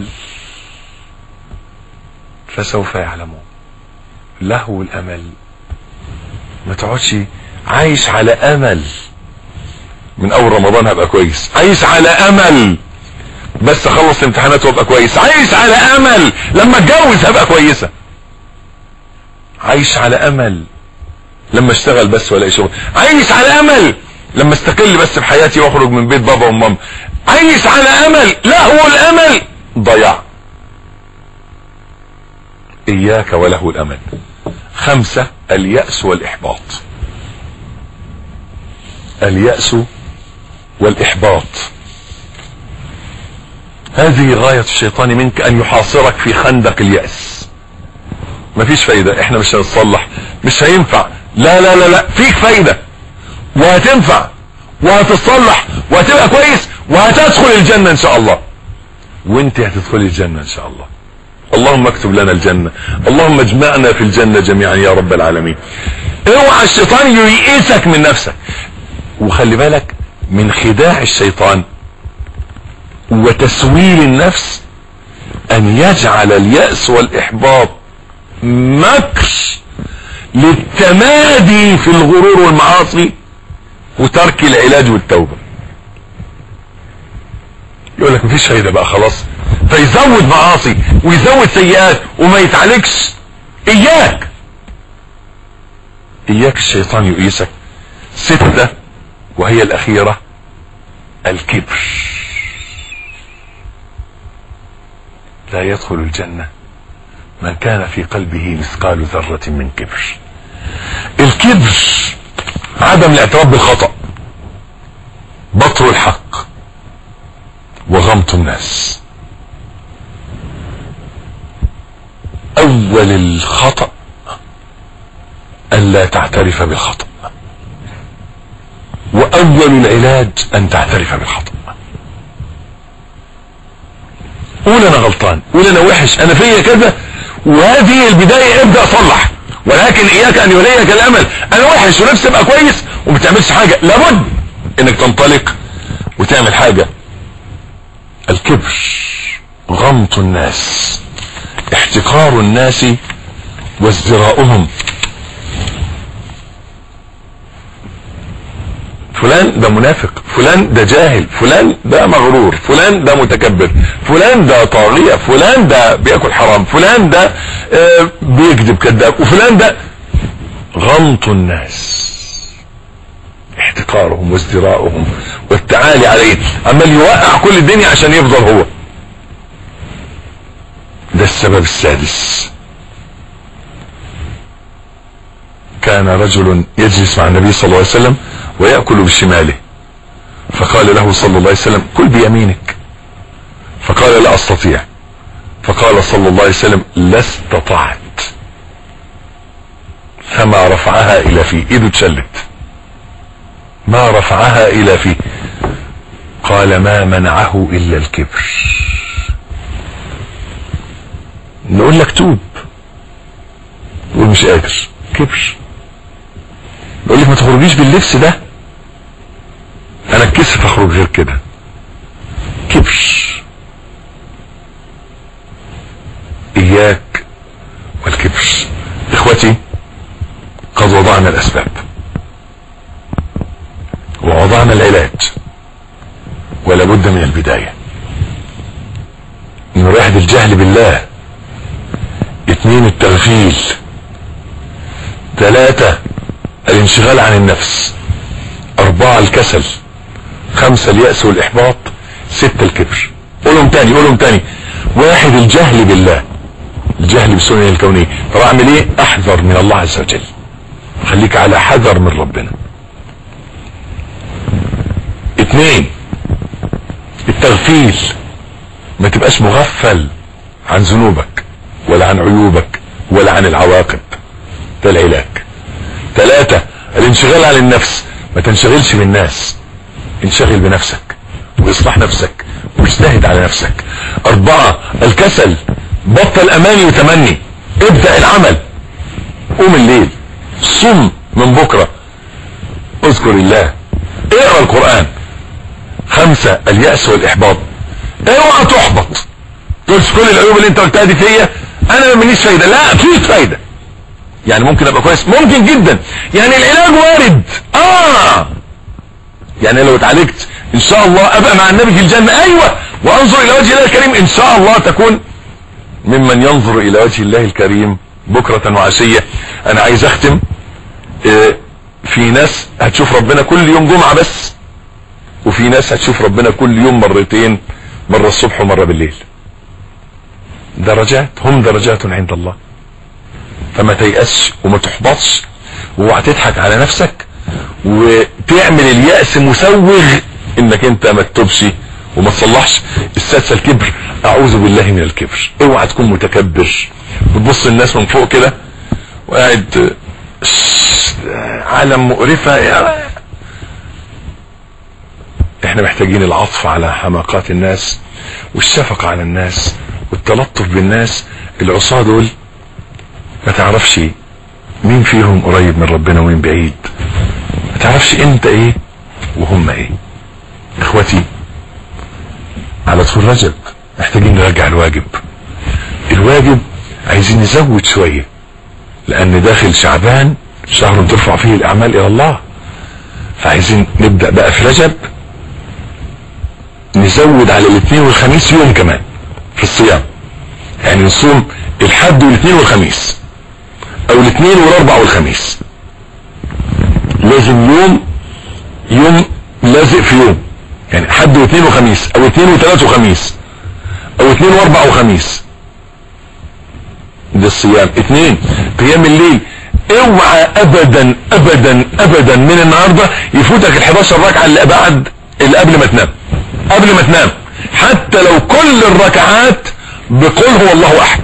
فسوف يعلمون له الامل ما تقعدش عايش على امل من اول رمضان هبقى كويس عايش على امل بس اخلص امتحانات وابقى كويس عايش على امل لما اتجوز هبقى كويسة عايش على امل لما اشتغل بس ولا شغل عايش على امل لما استقل بس بحياتي واخرج من بيت بابا وماما عايش على امل له الامل ضياع اياك وله الامل خمسة اليأس والاحباط اليأس والاحباط هذه غاية الشيطان منك ان يحاصرك في خندق اليأس مفيش فايدة احنا مش هنتصلح مش هينفع لا لا لا لا فيك فايدة وهتنفع وهتتصلح وهتبقى كويس وهتدخل الجنة ان شاء الله وانت هتدخل الجنة ان شاء الله اللهم اكتب لنا الجنة اللهم اجمعنا في الجنة جميعا يا رب العالمين اوعى الشيطان ييئسك من نفسك وخلي بالك من خداع الشيطان وتسويل النفس ان يجعل اليأس والاحباط مكر للتمادي في الغرور والمعاصي وترك العلاج والتوبة يقول لك مفيش فايدة بقى خلاص فيزود معاصي ويزود سيئات وما يتعالجش اياك اياك الشيطان يؤيسك ستة وهي الاخيرة الكبر لا يدخل الجنة من كان في قلبه مثقال ذرة من كبر الكبر عدم الاعتراف بالخطأ بطر الحق وغمط الناس اول الخطأ الا تعترف بالخطأ واول العلاج ان تعترف بالخطأ قول انا غلطان قول انا وحش انا فيا كذا وهذه البداية ابدأ صلح ولكن اياك ان يليك الامل انا وحش ونفسي ابقى كويس وما تعملش حاجة لابد انك تنطلق وتعمل حاجة الكبر غمط الناس احتقار الناس وازدراؤهم فلان ده منافق فلان ده جاهل فلان ده مغرور فلان ده متكبر فلان ده طاغية فلان ده بياكل حرام فلان ده آه بيكذب كذاب وفلان ده غمط الناس احتقارهم وازدراؤهم والتعالي عليه عمال يوقع كل الدنيا عشان يفضل هو ده السبب السادس كان رجل يجلس مع النبي صلى الله عليه وسلم ويأكل بشماله فقال له صلى الله عليه وسلم كل بيمينك فقال لا استطيع فقال صلى الله عليه وسلم لا استطعت فما رفعها الى فيه ايده اتشلت ما رفعها الى فيه قال ما منعه الا الكبر نقول لك توب يقول مش قادر كبر يقول لك ما تخرجيش باللبس ده انا اتكسف اخرج غير كده كبر اياك والكبر اخوتي قد وضعنا الاسباب ووضعنا العلاج ولا بد من البداية من واحد الجهل بالله اتنين التغفيل ثلاثة الانشغال عن النفس اربعة الكسل خمسة اليأس والاحباط ستة الكبر قولهم تاني قولهم تاني واحد الجهل بالله الجهل بالسنن الكونية طب اعمل ايه احذر من الله عز وجل خليك على حذر من ربنا اتنين التغفيل ما تبقاش مغفل عن ذنوبك ولا عن عيوبك ولا عن العواقب ده العلاج ثلاثة الانشغال عن النفس ما تنشغلش بالناس انشغل بنفسك واصلح نفسك واجتهد على نفسك اربعة الكسل بطل اماني وتمني ابدأ العمل قوم الليل صم من بكرة اذكر الله اقرأ القرآن خمسة اليأس والاحباط اوعى تحبط تقول كل العيوب اللي انت قلتها دي فيا انا ما منيش فايدة لا فيك فايدة يعني ممكن ابقى كويس ممكن جدا يعني العلاج وارد اه يعني لو اتعالجت ان شاء الله ابقى مع النبي في الجنة ايوه وانظر الى وجه الله الكريم ان شاء الله تكون ممن ينظر الى وجه الله الكريم بكرة وعشية انا عايز اختم اه في ناس هتشوف ربنا كل يوم جمعة بس وفي ناس هتشوف ربنا كل يوم مرتين مرة الصبح ومرة بالليل درجات هم درجات عند الله فما تيأسش وما تحبطش واوعى تضحك على نفسك وتعمل اليأس مسوغ انك انت ما تتوبش وما تصلحش السادسه الكبر اعوذ بالله من الكبر اوعى تكون متكبر وتبص الناس من فوق كده وقاعد عالم مقرفة احنا محتاجين العطف على حماقات الناس والشفقة على الناس والتلطف بالناس العصاة دول ما تعرفش مين فيهم قريب من ربنا ومين بعيد ما تعرفش انت ايه وهم ايه اخوتي على طول رجب محتاجين نرجع الواجب الواجب عايزين نزود شوية لان داخل شعبان شهر ترفع فيه الاعمال الى الله فعايزين نبدأ بقى في رجب نزود على الاثنين والخميس يوم كمان في الصيام يعني نصوم الحد والاثنين والخميس او الاثنين والاربع والخميس لازم يوم يوم لازق في يوم يعني حد واثنين وخميس او اثنين وثلاث وخميس او اثنين واربع وخميس ده الصيام اثنين قيام الليل اوعى ابدا ابدا ابدا من النهارده يفوتك ال 11 ركعه اللي بعد اللي قبل ما تنام قبل ما تنام حتى لو كل الركعات بقول هو الله احد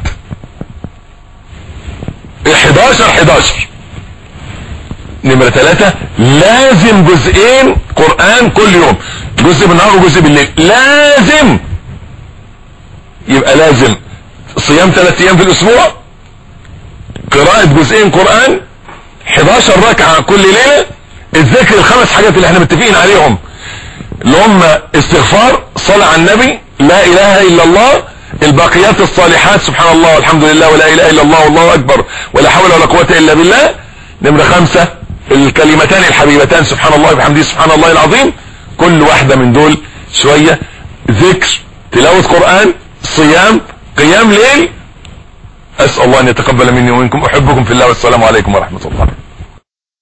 11 11 نمرة ثلاثة لازم جزئين قرآن كل يوم جزء بالنهار وجزء بالليل لازم يبقى لازم صيام ثلاث ايام في الاسبوع قراءة جزئين قرآن 11 ركعة كل ليلة الذكر الخمس حاجات اللي احنا متفقين عليهم اللي هم استغفار صلاة على النبي لا اله الا الله الباقيات الصالحات سبحان الله والحمد لله ولا اله الا الله والله اكبر ولا حول ولا قوة الا بالله نمرة خمسة الكلمتان الحبيبتان سبحان الله وبحمده سبحان الله العظيم كل واحدة من دول شوية ذكر تلاوة قرآن صيام قيام ليل اسأل الله ان يتقبل مني ومنكم احبكم في الله والسلام عليكم ورحمة الله